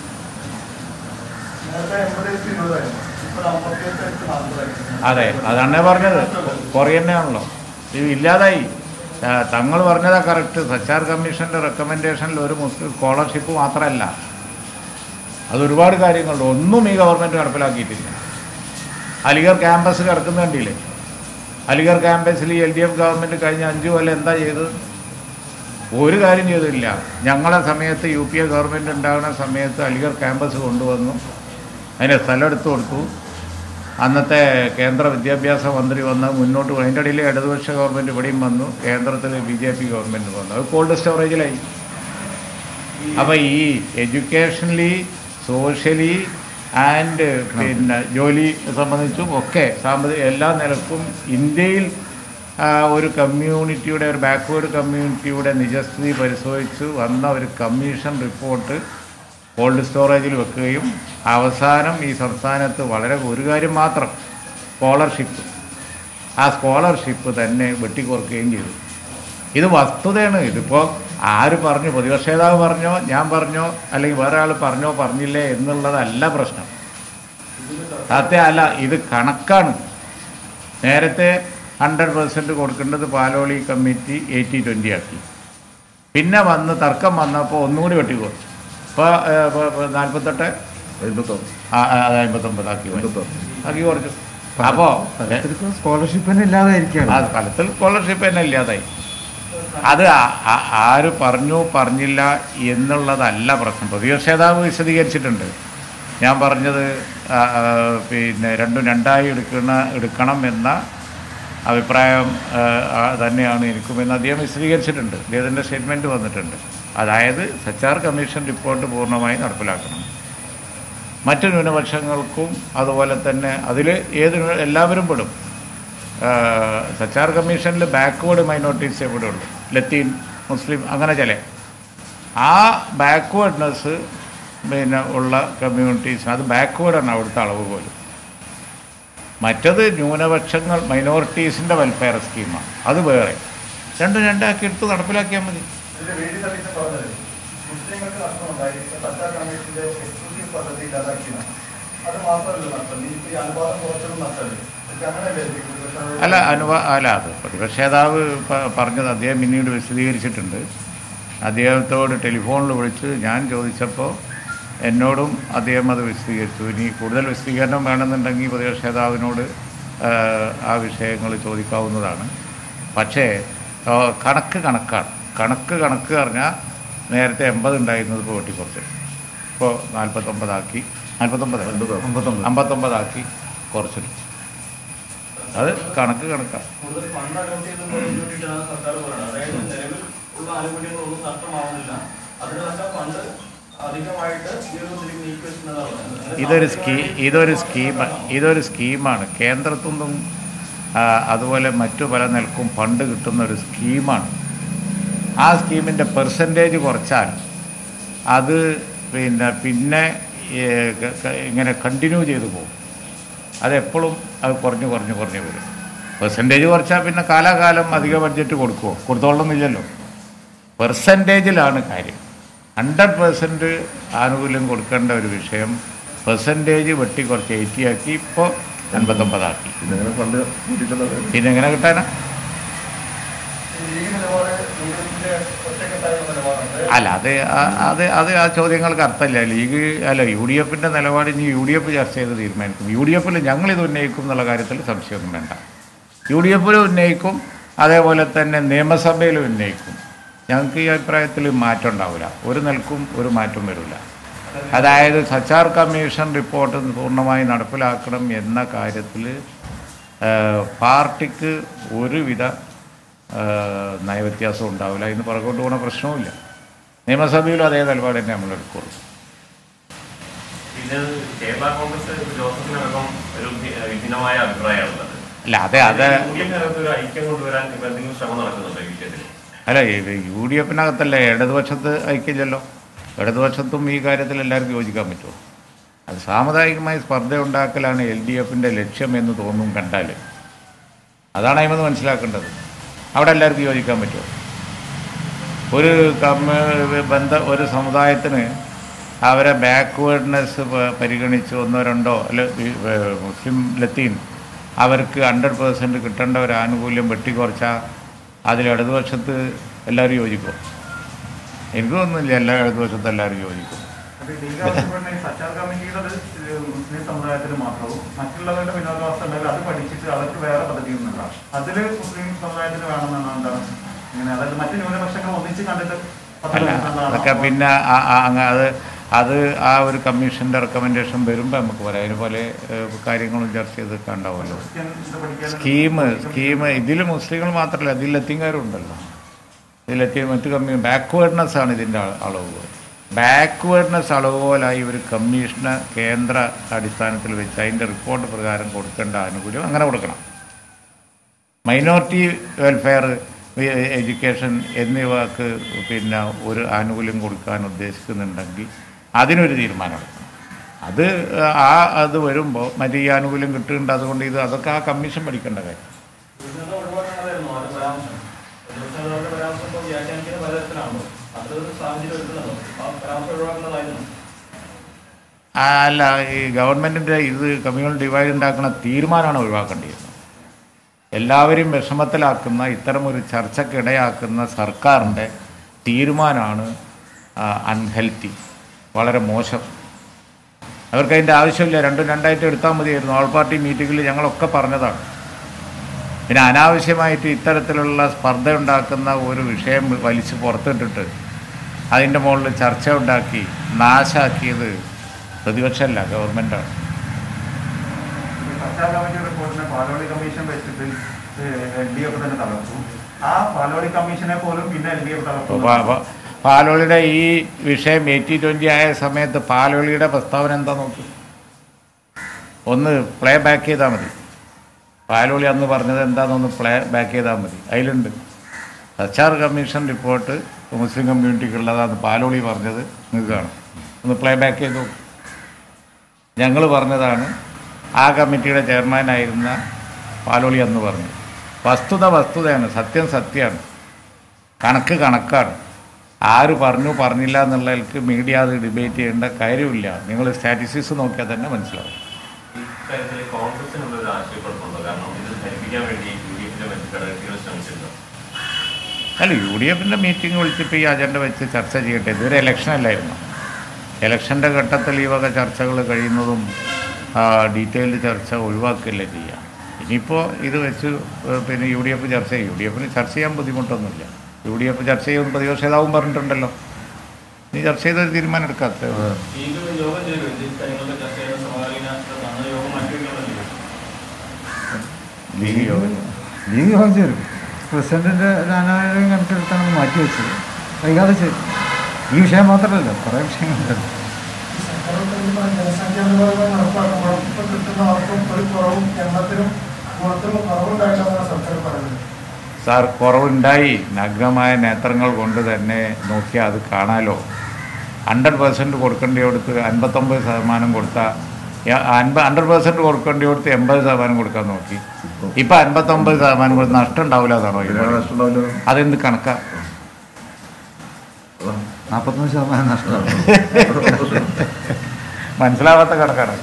അതെ അതാണ് ഞാൻ പറഞ്ഞത് കുറേ തന്നെയാണല്ലോ ഇത് ഇല്ലാതായി തങ്ങൾ പറഞ്ഞതാ കറക്റ്റ് സച്ചാർ കമ്മീഷൻ്റെ റെക്കമെൻഡേഷനിൽ ഒരു മുസ്ലിം സ്കോളർഷിപ്പ് മാത്രമല്ല അത് ഒരുപാട് കാര്യങ്ങളുണ്ട് ഒന്നും ഈ ഗവൺമെൻറ് നടപ്പിലാക്കിയിട്ടില്ല അലിഗർ ക്യാമ്പസ് കിടക്കുന്ന കണ്ടില്ലേ അലിഗർ ക്യാമ്പസിൽ എൽ ഡി എഫ് ഗവൺമെൻറ് കഴിഞ്ഞ അഞ്ച് കൊല്ലം എന്താ ചെയ്തത് ഒരു കാര്യം ചെയ്തില്ല ഞങ്ങളെ സമയത്ത് യു പി എ ഗവൺമെൻറ് ഉണ്ടാകുന്ന സമയത്ത് അലിഗർ ക്യാമ്പസ് കൊണ്ടുവന്നു അതിന് സ്ഥലം എടുത്തു കൊടുത്തു അന്നത്തെ കേന്ദ്ര വിദ്യാഭ്യാസ മന്ത്രി വന്ന് മുന്നോട്ട് പോയി. അതിൻ്റെ ഇടയിൽ ഇടതുപക്ഷ ഗവൺമെൻറ് ഇവിടെയും വന്നു കേന്ദ്രത്തിൽ ബി ജെ പി ഗവൺമെൻറ് വന്നു അത് കോൾഡ് സ്റ്റോറേജിലായി അപ്പോൾ ഈ എഡ്യൂക്കേഷനലി സോഷ്യലി ആൻഡ് പിന്നെ ജോലി സംബന്ധിച്ചും ഒക്കെ സാമ്പത്തിക എല്ലാ നിലക്കും ഇന്ത്യയിൽ ആ, ഒരു കമ്മ്യൂണിറ്റിയുടെ ഒരു ബാക്ക്വേർഡ് കമ്മ്യൂണിറ്റിയുടെ നിജസ്ഥിതി പരിശോധിച്ച് വന്ന ഒരു കമ്മീഷൻ റിപ്പോർട്ട് കോൾഡ് സ്റ്റോറേജിൽ വെക്കുകയും അവസാനം ഈ സംസ്ഥാനത്ത് വളരെ ഒരു കാര്യം മാത്രം സ്കോളർഷിപ്പ് ആ സ്കോളർഷിപ്പ് തന്നെ വെട്ടിക്കുറക്കുകയും ചെയ്തു ഇത് വസ്തുതയാണ് ഇതിപ്പോൾ ആര് പറഞ്ഞു പ്രതിപക്ഷ നേതാവ് പറഞ്ഞോ ഞാൻ പറഞ്ഞോ അല്ലെങ്കിൽ വേറെ ആൾ പറഞ്ഞോ പറഞ്ഞില്ലേ എന്നുള്ളതല്ല പ്രശ്നം സത്യം അല്ല ഇത് കണക്കാണ് നേരത്തെ ഹൺഡ്രഡ് പെർസെൻറ്റ് കൊടുക്കേണ്ടത് പാലോളി കമ്മിറ്റി എയ്റ്റി ട്വൻറ്റി ആക്കി പിന്നെ വന്ന് തർക്കം വന്നപ്പോൾ ഒന്നുകൂടി വെട്ടിക്കൊടുത്തു ഇപ്പോൾ നാൽപ്പത്തെട്ട് ആ ആ, അത് അമ്പത്തൊമ്പതാക്കി മാറ്റി. ആക്കി കുറച്ചു അപ്പോൾ സ്കോളർഷിപ്പ് തന്നെ ഇല്ലാതായിരിക്കുകയാണ് ആ ഫലത്തിൽ സ്കോളർഷിപ്പ് തന്നെ ഇല്ലാതായി അത് ആ- ആ- ആര് പറഞ്ഞു പറഞ്ഞില്ല എന്നുള്ളതല്ല പ്രശ്നം പ്രതിപക്ഷ നേതാവ് വിശദീകരിച്ചിട്ടുണ്ട് ഞാൻ പറഞ്ഞത് ആ, ആ, പിന്നെ രണ്ടും രണ്ടായി എടുക്കുന്ന എടുക്കണം എന്ന അഭിപ്രായം ആ, ആ, തന്നെയാണ് എനിക്കുമെന്ന് അദ്ദേഹം വിശദീകരിച്ചിട്ടുണ്ട് അദ്ദേഹത്തിൻ്റെ സ്റ്റേറ്റ്മെൻറ്റ് വന്നിട്ടുണ്ട് അതായത് സച്ചാർ കമ്മീഷൻ റിപ്പോർട്ട് പൂർണ്ണമായി നടപ്പിലാക്കണം മറ്റു ന്യൂനപക്ഷങ്ങൾക്കും അതുപോലെ തന്നെ അതിൽ ഏത് ന്യൂ- എല്ലാവരും പെടും ആഹ് സച്ചാർ കമ്മീഷനിൽ ബാക്ക്വേർഡ് മൈനോറിറ്റീസ് എവിടെ ഉള്ളൂ ലത്തീൻ മുസ്ലിം അങ്ങനെ ചില ആ ബാക്ക്വേർഡ്നെസ് പിന്നെ ഉള്ള കമ്മ്യൂണിറ്റീസ് അത് ബാക്ക്വേർഡാണ് അവിടുത്തെ അളവ് പോലും മറ്റത് ന്യൂനപക്ഷങ്ങൾ മൈനോറിറ്റീസിൻ്റെ വെൽഫെയർ സ്കീമാണ് അത് വേറെ രണ്ടും രണ്ടാക്കി എടുത്ത് നടപ്പിലാക്കിയാൽ മതി അല്ല അനുഭവ അല്ല അത് പ്രതിപക്ഷ നേതാവ് പ- പറഞ്ഞത് അദ്ദേഹം പിന്നീട് വിശദീകരിച്ചിട്ടുണ്ട് അദ്ദേഹത്തോട് ടെലിഫോണിൽ വിളിച്ച് ഞാൻ ചോദിച്ചപ്പോൾ എന്നോടും അദ്ദേഹം അത് വിശദീകരിച്ചു ഇനി കൂടുതൽ വിശദീകരണം വേണമെന്നുണ്ടെങ്കിൽ പ്രതിപക്ഷ നേതാവിനോട് ആ, ആ വിഷയങ്ങൾ ചോദിക്കാവുന്നതാണ് പക്ഷേ ആ, കണക്ക് കണക്കാണ് കണക്ക് കണക്ക് പറഞ്ഞാൽ നേരത്തെ എൺപത് ഉണ്ടായിരുന്നത് ഇപ്പോൾ വെട്ടിക്കുറച്ച് ഇപ്പോൾ നാൽപ്പത്തൊമ്പതാക്കി നാൽപ്പത്തൊമ്പത് അമ്പത്തൊമ്പത് അമ്പത്തൊമ്പതാക്കി കുറച്ചിട്ടു അത് കണക്ക് കണക്കാണ് ഇതൊരു സ്കീ ഇതൊരു സ്കീം ഇതൊരു സ്കീമാണ് കേന്ദ്രത്തിൽ നിന്നും ആ, അതുപോലെ മറ്റു പല നിലക്കും ഫണ്ട് കിട്ടുന്ന ഒരു സ്കീമാണ് ആ സ്കീമിൻ്റെ പെർസെൻറ്റേജ് കുറച്ചാൽ അത് പിന്നെ പിന്നെ ഏ, ക- ക- ഇങ്ങനെ കണ്ടിന്യൂ ചെയ്തു പോകും അതെപ്പോഴും അത് കുറഞ്ഞു കുറഞ്ഞു കുറഞ്ഞു വരും പെർസെൻറ്റേജ് കുറച്ചാൽ പിന്നെ കാലാകാലം അധിക ബഡ്ജറ്റ് കൊടുക്കുമോ കൊടുത്തോളണമെന്നില്ലല്ലോ പെർസെൻറ്റേജിലാണ് കാര്യം ഹൺഡ്രഡ് പെർസെൻറ്റ് ആനുകൂല്യം കൊടുക്കേണ്ട ഒരു വിഷയം പെർസെൻറ്റേജ് വെട്ടി കുറച്ച് എയ്റ്റി ആക്കി ഇപ്പോൾ അൻപത്തൊമ്പതാക്കി പിന്നെ എങ്ങനെ കിട്ടാനാ അല്ല അത് ആ- അത് അത് ആ ചോദ്യങ്ങൾക്ക് അർത്ഥമില്ല ലീഗ് അല്ല യു ഡി എഫിൻ്റെ നിലപാട് ഇനി യു ഡി എഫ് ചർച്ച ചെയ്ത് തീരുമാനിക്കും യു ഡി എഫിൽ ഞങ്ങളിത് ഉന്നയിക്കും എന്നുള്ള കാര്യത്തിൽ സംശയമൊന്നും വേണ്ട യു ഡി എഫിൽ ഉന്നയിക്കും അതേപോലെ തന്നെ നിയമസഭയിൽ ഉന്നയിക്കും ഞങ്ങൾക്ക് ഈ അഭിപ്രായത്തിൽ മാറ്റം ഉണ്ടാവില്ല ഒരു നിൽക്കും ഒരു മാറ്റം വരില്ല അതായത് സച്ചാർ കമ്മീഷൻ റിപ്പോർട്ട് പൂർണ്ണമായി നടപ്പിലാക്കണം എന്ന കാര്യത്തിൽ പാർട്ടിക്ക് ഒരുവിധ ആ, നയവ്യത്യാസം ഉണ്ടാവില്ല ഇന്ന് പുറകോട്ട് പോകുന്ന പ്രശ്നവുമില്ല നിയമസഭയിലും അതേ നിലപാട് തന്നെ നമ്മൾ എടുക്കുള്ളൂ പിന്നെ കേരള കോൺഗ്രസ് ജോസഫിനടക്കം ഒരു വി- വിഭിന്നമായ അഭിപ്രായമാണുള്ളത് അല്ല അതെ അത് യൂണിയനകത്ത് ഒരു ഐക്യം കൊണ്ടുവരാൻ ഇപ്പൊ എന്തെങ്കിലും ശ്രമം നടക്കുന്നുണ്ടോ ഈ വിഷയത്തിൽ അല്ല യു ഡി എഫിനകത്തല്ലേ ഇടതുപക്ഷത്ത് ഐക്യമില്ലല്ലോ ഇടതുപക്ഷത്തും ഈ കാര്യത്തിൽ എല്ലാവർക്കും യോജിക്കാൻ പറ്റുമോ അത് സാമുദായികമായി സ്പർദ്ധ ഉണ്ടാക്കലാണ് എൽ ഡി എഫിൻ്റെ ലക്ഷ്യം എന്ന് തോന്നും കണ്ടാൽ അതാണ് അതിമെന്ന് മനസ്സിലാക്കേണ്ടത് അവിടെ എല്ലാവർക്കും യോജിക്കാൻ പറ്റുമോ ഒരു കമ്മ ബന്ധ ഒരു സമുദായത്തിന് അവരെ ബാക്ക്വേർഡ്നെസ് പരിഗണിച്ച് ഒന്നോ രണ്ടോ അല്ല ഈ, ഏ, മുസ്ലിം ലത്തീൻ അവർക്ക് ഹൺഡ്രഡ് പേഴ്സൻറ്റ് കിട്ടേണ്ട ഒരു ആനുകൂല്യം വെട്ടിക്കുറച്ചാൽ അതിൽ ഇടതുപക്ഷത്ത് എല്ലാവരും യോജിക്കും എനിക്ക് തോന്നുന്നില്ല എല്ലാ ഇടതുപക്ഷത്ത് എല്ലാവരും യോജിക്കും സച്ചാർ കമ്മിറ്റിയുടെ മുസ്ലിം സമുദായത്തിന് മാത്രവും മറ്റുള്ളവരുടെ വിനോദാവസ്ഥ ഉണ്ടെങ്കിൽ അത് പഠിച്ചിട്ട് അവർക്ക് വേറെ പദ്ധതി ഒന്നുണ്ടാവും അതില് മുസ്ലിം സമുദായത്തിന് വേണമെന്നാണ് എന്താണ് ഇങ്ങനെ അതായത് മറ്റു ന്യൂനപക്ഷങ്ങൾ ഒന്നിച്ച് കണ്ടിട്ട് പദ്ധതി അല്ല നടത്താനാണോ? അതൊക്കെ പിന്നെ ആ- ആ- അങ്ങ് അത് അത് ആ ഒരു കമ്മീഷൻ്റെ റെക്കമെൻഡേഷൻ വരുമ്പോൾ നമുക്ക് പറയാം അതിനുപോലെ ഏഹ്, കാര്യങ്ങളും ചർച്ച ചെയ്തൊക്കെ ഉണ്ടാവുമല്ലോ ഇത് പഠിക്കാൻ സ്കീം സ്കീം ഇതിൽ മുസ്ലിങ്ങൾ മാത്രമല്ല ഇതിൽ ലത്തീൻകാരും ഉണ്ടല്ലോ ഇതിലെത്തിയ മറ്റു കമ്മി ബാക്ക്വേർഡ്നെസ് ആണ് ഇതിൻ്റെ അ- അളവ് ബാക്ക്വേർഡ്നെസ് അളവുപോലായി ഒരു കമ്മീഷന് കേന്ദ്ര അടിസ്ഥാനത്തിൽ വെച്ച് അതിൻ്റെ റിപ്പോർട്ട് പ്രകാരം കൊടുക്കേണ്ട ആനുകൂല്യം അങ്ങനെ കൊടുക്കണം മൈനോറിറ്റി വെൽഫെയർ എഡ്യൂക്കേഷൻ എന്നിവക്ക് പിന്നെ ഒരു ആനുകൂല്യം കൊടുക്കാൻ ഉദ്ദേശിക്കുന്നുണ്ടെങ്കിൽ അതിനൊരു തീരുമാനം എടുക്കണം അത് ആ അത് വരുമ്പോൾ മറ്റേ ഈ ആനുകൂല്യം കിട്ടുന്നുണ്ട് അതുകൊണ്ട് ഇത് അതൊക്കെ ആ കമ്മീഷൻ പഠിക്കേണ്ട കാര്യം ആ, അല്ല ഈ ഗവൺമെൻറ്റിൻ്റെ ഇത് കമ്മ്യൂണൽ ഡിവൈഡ് ഉണ്ടാക്കുന്ന തീരുമാനമാണ് ഒഴിവാക്കേണ്ടിയിരുന്നത് എല്ലാവരെയും വിഷമത്തിലാക്കുന്ന ഇത്തരമൊരു ചർച്ചയ്ക്കിടയാക്കുന്ന സർക്കാരിൻ്റെ തീരുമാനമാണ് അൺഹെൽത്തി വളരെ മോശം അവർക്ക് അതിൻ്റെ ആവശ്യമില്ല രണ്ടും രണ്ടായിട്ട് എടുത്താൽ മതിയായിരുന്നു ഓൾ പാർട്ടി മീറ്റിങ്ങിൽ ഞങ്ങളൊക്കെ പറഞ്ഞതാണ് പിന്നെ അനാവശ്യമായിട്ട് ഇത്തരത്തിലുള്ള സ്പർദ്ധ ഉണ്ടാക്കുന്ന ഒരു വിഷയം വലിച്ചു പുറത്തിട്ടിട്ട് അതിൻ്റെ മുകളിൽ ചർച്ച ഉണ്ടാക്കി നാശാക്കിയത് പ്രതിപക്ഷമല്ല ഗവൺമെൻറ്റാണ് ചർച്ചാ കമ്മിറ്റി റിപ്പോർട്ടിനെ പാലോളി കമ്മീഷൻ വെച്ചിട്ട് എൽ ഡി എഫ് തന്നെ തകർത്തു ആ പാലോളി കമ്മീഷനെ പോലും പിന്നെ എൽ ഡി എഫ് തകർത്തു പ- പ- പാലോളിയുടെ ഈ വിഷയം എയ്റ്റി ട്വൻ്റി ആയ സമയത്ത് പാലോളിയുടെ പ്രസ്താവന എന്താ നോക്ക് ഒന്ന് പ്ലേ ബാക്ക് ചെയ്താൽ മതി പാലോളി അന്ന് പറഞ്ഞത് എന്താണെന്നൊന്ന് പ്ലേ ബാക്ക് ചെയ്താൽ മതി അതിലുണ്ട് സച്ചാർ കമ്മീഷൻ റിപ്പോർട്ട് മുസ്ലിം കമ്മ്യൂണിറ്റിക്കുള്ളതാണ് പാലോളി പറഞ്ഞത് നിങ്ങൾക്ക് കാണാം ഒന്ന് പ്ലേ ബാക്ക് ചെയ്ത് നോക്ക് ഞങ്ങൾ പറഞ്ഞതാണ് ആ കമ്മിറ്റിയുടെ ചെയർമാനായിരുന്ന പാലോളി അന്ന് പറഞ്ഞത് വസ്തുത വസ്തുതയാണ് സത്യം സത്യമാണ് കണക്ക് കണക്കാണ് ആര് പറഞ്ഞു പറഞ്ഞില്ല എന്നുള്ളതിൽക്ക് മീഡിയ അത് ഡിബേറ്റ് ചെയ്യേണ്ട കാര്യമില്ല നിങ്ങൾ സ്റ്റാറ്റിസ്റ്റിക്സ് നോക്കിയാൽ തന്നെ മനസ്സിലാവും ഇക്കാര്യത്തിൽ കോൺഗ്രസിനുള്ള ഒരു ആശയക്കുഴപ്പമുണ്ടോ കാരണം ഇത് ധരിപ്പിക്കാൻ വേണ്ടി യു ഡി എഫിന്റെ മറ്റു ഘടകങ്ങൾ ശ്രമിച്ചിട്ടുണ്ടോ അല്ല യു ഡി എഫിൻ്റെ മീറ്റിംഗ് വിളിച്ചിപ്പോൾ ഈ അജണ്ട വെച്ച് ചർച്ച ചെയ്യട്ടെ ഇതുവരെ ഇലക്ഷൻ അല്ലായിരുന്നു ഇലക്ഷൻ്റെ ഘട്ടത്തിൽ ഈ വക ചർച്ചകൾ കഴിയുന്നതും ഡീറ്റെയിൽഡ് ചർച്ച ഒഴിവാക്കുകയല്ലേ ചെയ്യുക ഇനിയിപ്പോൾ ഇത് വെച്ച് ഏഹ്, പിന്നെ യു ഡി എഫ് ചർച്ച ചെയ്യും യു ഡി എഫിന് ചർച്ച ചെയ്യാൻ ബുദ്ധിമുട്ടൊന്നുമില്ല യു ഡി എഫ് ചർച്ച ചെയ്യുമെന്ന് പ്രതിപക്ഷ നേതാവും പറഞ്ഞിട്ടുണ്ടല്ലോ നീ ചർച്ച ചെയ്തൊരു തീരുമാനം എടുക്കാത്ത ലീഗ് യോഗം ചെയ്തു ഇത് കാര്യങ്ങളൊക്കെ ചർച്ച ചെയ്യുന്ന സമകാലീന അന്ന് യോഗം മാറ്റിവെക്കണമല്ലോ ലീഗ് യോഗം ലീഗ് യോഗം ചേരും പ്രസിഡന്റിന്റെ ധനാലയം കണക്കെടുത്താണ് അത് മാറ്റി വെച്ചത് വൈകാതെ ചേരും ഈ വിഷയം മാത്രമല്ല കുറേ വിഷയങ്ങളുണ്ട് ജനസംഖ്യാനുപാതം നടപ്പാക്കുമ്പോൾ ഇപ്പൊ കിട്ടുന്നവർക്കും ഒരു കുറവും എണ്ണത്തിനും ഗുണത്തിനും കുറവുണ്ടായിട്ടാണ് സർക്കാർ പറയുന്നത് സാർ കുറവുണ്ടായി നഗ്നമായ നേത്രങ്ങൾ കൊണ്ട് തന്നെ നോക്കിയാൽ അത് കാണാലോ ഹൺഡ്രഡ് പെർസെൻറ്റ് കൊടുക്കേണ്ടിയോടത്ത് അൻപത്തൊമ്പത് ശതമാനം കൊടുത്താൽ അൻപ ഹൺഡ്രഡ് പെർസെൻറ്റ് കൊടുക്കേണ്ടിയോടത്ത് എൺപത് ശതമാനം കൊടുക്കാൻ നോക്കി ഇപ്പം അൻപത്തൊമ്പത് ശതമാനം കൊടുത്ത് നഷ്ടം ഉണ്ടാവില്ല അതാണോ ഈ പറയുന്നത്? അതെന്ത് കണക്കാ നാൽപ്പത്തൊന്ന് ശതമാനം നഷ്ടമാണ് മനസ്സിലാവാത്ത കണക്കാണ്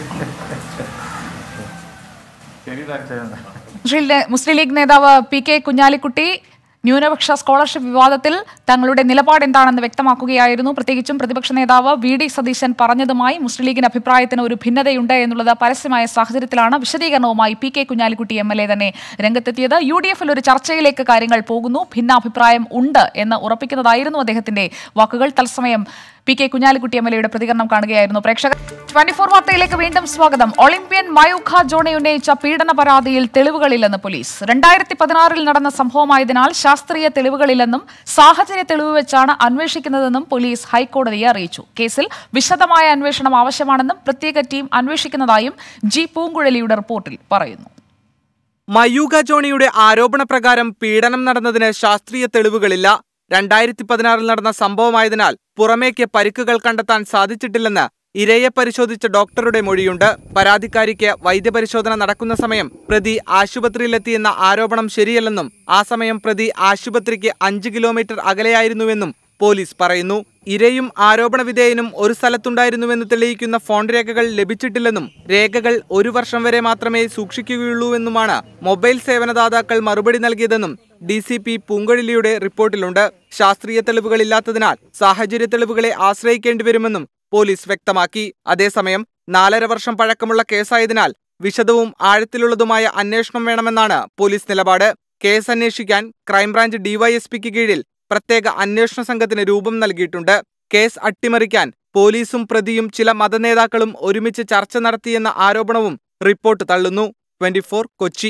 ശരി താൻ മുസ്ലിം ലീ- മുസ്ലിം ലീഗ് നേതാവ് പി കെ കുഞ്ഞാലിക്കുട്ടി ന്യൂനപക്ഷ സ്കോളർഷിപ്പ് വിവാദത്തിൽ തങ്ങളുടെ നിലപാട് എന്താണെന്ന് വ്യക്തമാക്കുകയായിരുന്നു പ്രത്യേകിച്ചും പ്രതിപക്ഷ നേതാവ് വി ഡി സതീശൻ പറഞ്ഞതുമായി മുസ്ലിം ലീഗിന്റെ അഭിപ്രായത്തിന് ഒരു ഭിന്നതയുണ്ട് എന്നുള്ളത് പരസ്യമായ സാഹചര്യത്തിലാണ് വിശദീകരണവുമായി P K Kunhalikutty M L A തന്നെ രംഗത്തെത്തിയത് യു ഡി എഫിൽ ഒരു ചർച്ചയിലേക്ക് കാര്യങ്ങൾ പോകുന്നു ഭിന്നാഭിപ്രായം ഉണ്ട് എന്ന് ഉറപ്പിക്കുന്നതായിരുന്നു അദ്ദേഹത്തിന്റെ വാക്കുകൾ തത്സമയം P K Kunhalikutty M L എയുടെ പ്രതികരണം കാണുകയായിരുന്നു പ്രേക്ഷകർ ട്വന്റി ഫോർ വാർത്തയിലേക്ക് വീണ്ടും സ്വാഗതം ഒളിമ്പ്യൻ മയൂഖ ജോണി ഉന്നയിച്ച പീഡന പരാതിയിൽ തെളിവുകളില്ലെന്ന് പോലീസ് രണ്ടായിരത്തി പതിനാറിൽ നടന്ന സംഭവമായതിനാൽ ശാസ്ത്രീയ തെളിവുകളില്ലെന്നും സാഹചര്യ തെളിവ് വെച്ചാണ് അന്വേഷിക്കുന്നതെന്നും പോലീസ് ഹൈക്കോടതിയെ അറിയിച്ചു കേസിൽ വിശദമായ അന്വേഷണം ആവശ്യമാണെന്നും പ്രത്യേക ടീം അന്വേഷിക്കുന്നതായും ജി പൂങ്കുഴലിയുടെ റിപ്പോർട്ടിൽ പറയുന്നു മയൂക ജോണിയുടെ ആരോപണപ്രകാരം പീഡനം നടന്നതിന് ശാസ്ത്രീയ തെളിവുകളില്ല രണ്ടായിരത്തി പതിനാറിൽ നടന്ന സംഭവമായതിനാൽ പുറമേക്ക് പരിക്കുകൾ കണ്ടെത്താൻ സാധിച്ചിട്ടില്ലെന്ന് ഇരയെ പരിശോധിച്ച ഡോക്ടറുടെ മൊഴിയുണ്ട് പരാതിക്കാരിക്ക് വൈദ്യപരിശോധന നടക്കുന്ന സമയം പ്രതി ആശുപത്രിയിലെത്തിയെന്ന ആരോപണം ശരിയല്ലെന്നും ആ സമയം പ്രതി ആശുപത്രിക്ക് അഞ്ച് കിലോമീറ്റർ അകലെയായിരുന്നുവെന്നും പോലീസ് പറയുന്നു ഇരയും ആരോപണ വിധേയനും ഒരു സ്ഥലത്തുണ്ടായിരുന്നുവെന്ന് തെളിയിക്കുന്ന ഫോൺ രേഖകൾ ലഭിച്ചിട്ടില്ലെന്നും രേഖകൾ ഒരു വർഷം വരെ മാത്രമേ സൂക്ഷിക്കുകയുള്ളൂവെന്നുമാണ് മൊബൈൽ സേവനദാതാക്കൾ മറുപടി നൽകിയതെന്നും ഡി സി പി പൂങ്കൊഴിലിയുടെ റിപ്പോർട്ടിലുണ്ട് ശാസ്ത്രീയ തെളിവുകളില്ലാത്തതിനാൽ സാഹചര്യ തെളിവുകളെ ആശ്രയിക്കേണ്ടി വരുമെന്നും പോലീസ് വ്യക്തമാക്കി അതേസമയം നാലര വർഷം പഴക്കമുള്ള കേസായതിനാൽ വിശദവും ആഴത്തിലുള്ളതുമായ അന്വേഷണം വേണമെന്നാണ് പോലീസ് നിലപാട് കേസ് അന്വേഷിക്കാൻ ക്രൈംബ്രാഞ്ച് ഡിവൈഎസ്പിക്ക് കീഴിൽ പ്രത്യേക അന്വേഷണ സംഘത്തിന് രൂപം നൽകിയിട്ടുണ്ട് കേസ് അട്ടിമറിക്കാൻ പോലീസും പ്രതിയും ചില മതനേതാക്കളും ഒരുമിച്ച് ചർച്ച നടത്തിയെന്ന ആരോപണവും റിപ്പോർട്ട് തള്ളുന്നു ട്വന്റി കൊച്ചി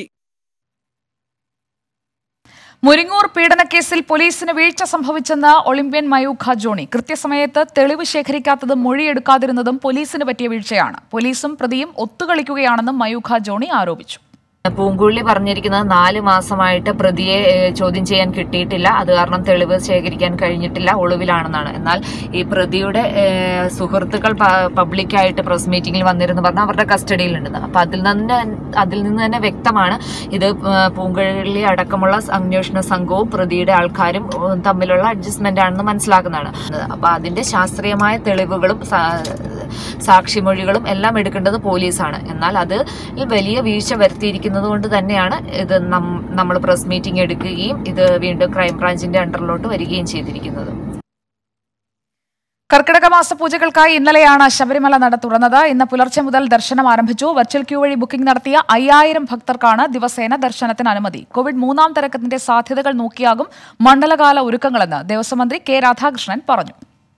മുരിങ്ങൂർ പീഡനക്കേസിൽ പോലീസിന് വീഴ്ച സംഭവിച്ചെന്ന് ഒളിമ്പ്യൻ മയൂഖ ജോണി കൃത്യസമയത്ത് തെളിവ് ശേഖരിക്കാത്തതും മൊഴിയെടുക്കാതിരുന്നതും പോലീസിന് പറ്റിയ വീഴ്ചയാണ് പോലീസും പ്രതിയും ഒത്തുകളിക്കുകയാണെന്നും മയൂഖ ജോണി ആരോപിച്ചു പൂങ്കുള്ളി പറഞ്ഞിരിക്കുന്നത് നാല് മാസമായിട്ട് പ്രതിയെ ഏഹ്, ചോദ്യം ചെയ്യാൻ കിട്ടിയിട്ടില്ല അത് കാരണം തെളിവ് ശേഖരിക്കാൻ കഴിഞ്ഞിട്ടില്ല ഒളിവിലാണെന്നാണ് എന്നാൽ ഈ പ്രതിയുടെ ഏഹ്, സുഹൃത്തുക്കൾ പ- പബ്ലിക്കായിട്ട് പ്രസ് മീറ്റിംഗിൽ വന്നിരുന്നു പറഞ്ഞാൽ അവരുടെ കസ്റ്റഡിയിലുണ്ടെന്ന് അപ്പൊ അതിൽ നിന്ന് അതിൽ നിന്ന് തന്നെ വ്യക്തമാണ് ഇത് ഏഹ്, പൂങ്കുഴലി അടക്കമുള്ള അന്വേഷണ സംഘവും പ്രതിയുടെ ആൾക്കാരും ഏഹ്, തമ്മിലുള്ള അഡ്ജസ്റ്റ്മെന്റ് ആണെന്ന് മനസ്സിലാക്കുന്നതാണ് അപ്പൊ അതിന്റെ ശാസ്ത്രീയമായ തെളിവുകളും സാ- സാക്ഷിമൊഴികളും എല്ലാം എടുക്കേണ്ടത് പോലീസാണ് എന്നാൽ അത് വലിയ വീഴ്ച വരുത്തിയിരിക്കുന്നത് കൊണ്ട് തന്നെയാണ് ഇത് നമ്മൾ പ്രസ് മീറ്റിംഗ് എടുക്കുകയും ഇത് വീണ്ടും ക്രൈംബ്രാഞ്ചിന്റെ അണ്ടറിലോട്ട് വരികയും ചെയ്തിരിക്കുന്നത് കർക്കിടക മാസ പൂജകൾക്കായി ഇന്നലെയാണ് ശബരിമല നട തുറന്നത് ഇന്ന് പുലർച്ചെ മുതൽ ദർശനം ആരംഭിച്ചു വെർച്വൽ ക്യൂ വഴി ബുക്കിംഗ് നടത്തിയ അയ്യായിരം ഭക്തർക്കാണ് ദിവസേന ദർശനത്തിന് അനുമതി കോവിഡ് മൂന്നാം തരംഗത്തിന്റെ സാധ്യതകൾ നോക്കിയാകും മണ്ഡലകാല ഒരുക്കങ്ങളെന്ന് ദേവസ്വം മന്ത്രി കെ രാധാകൃഷ്ണൻ പറഞ്ഞു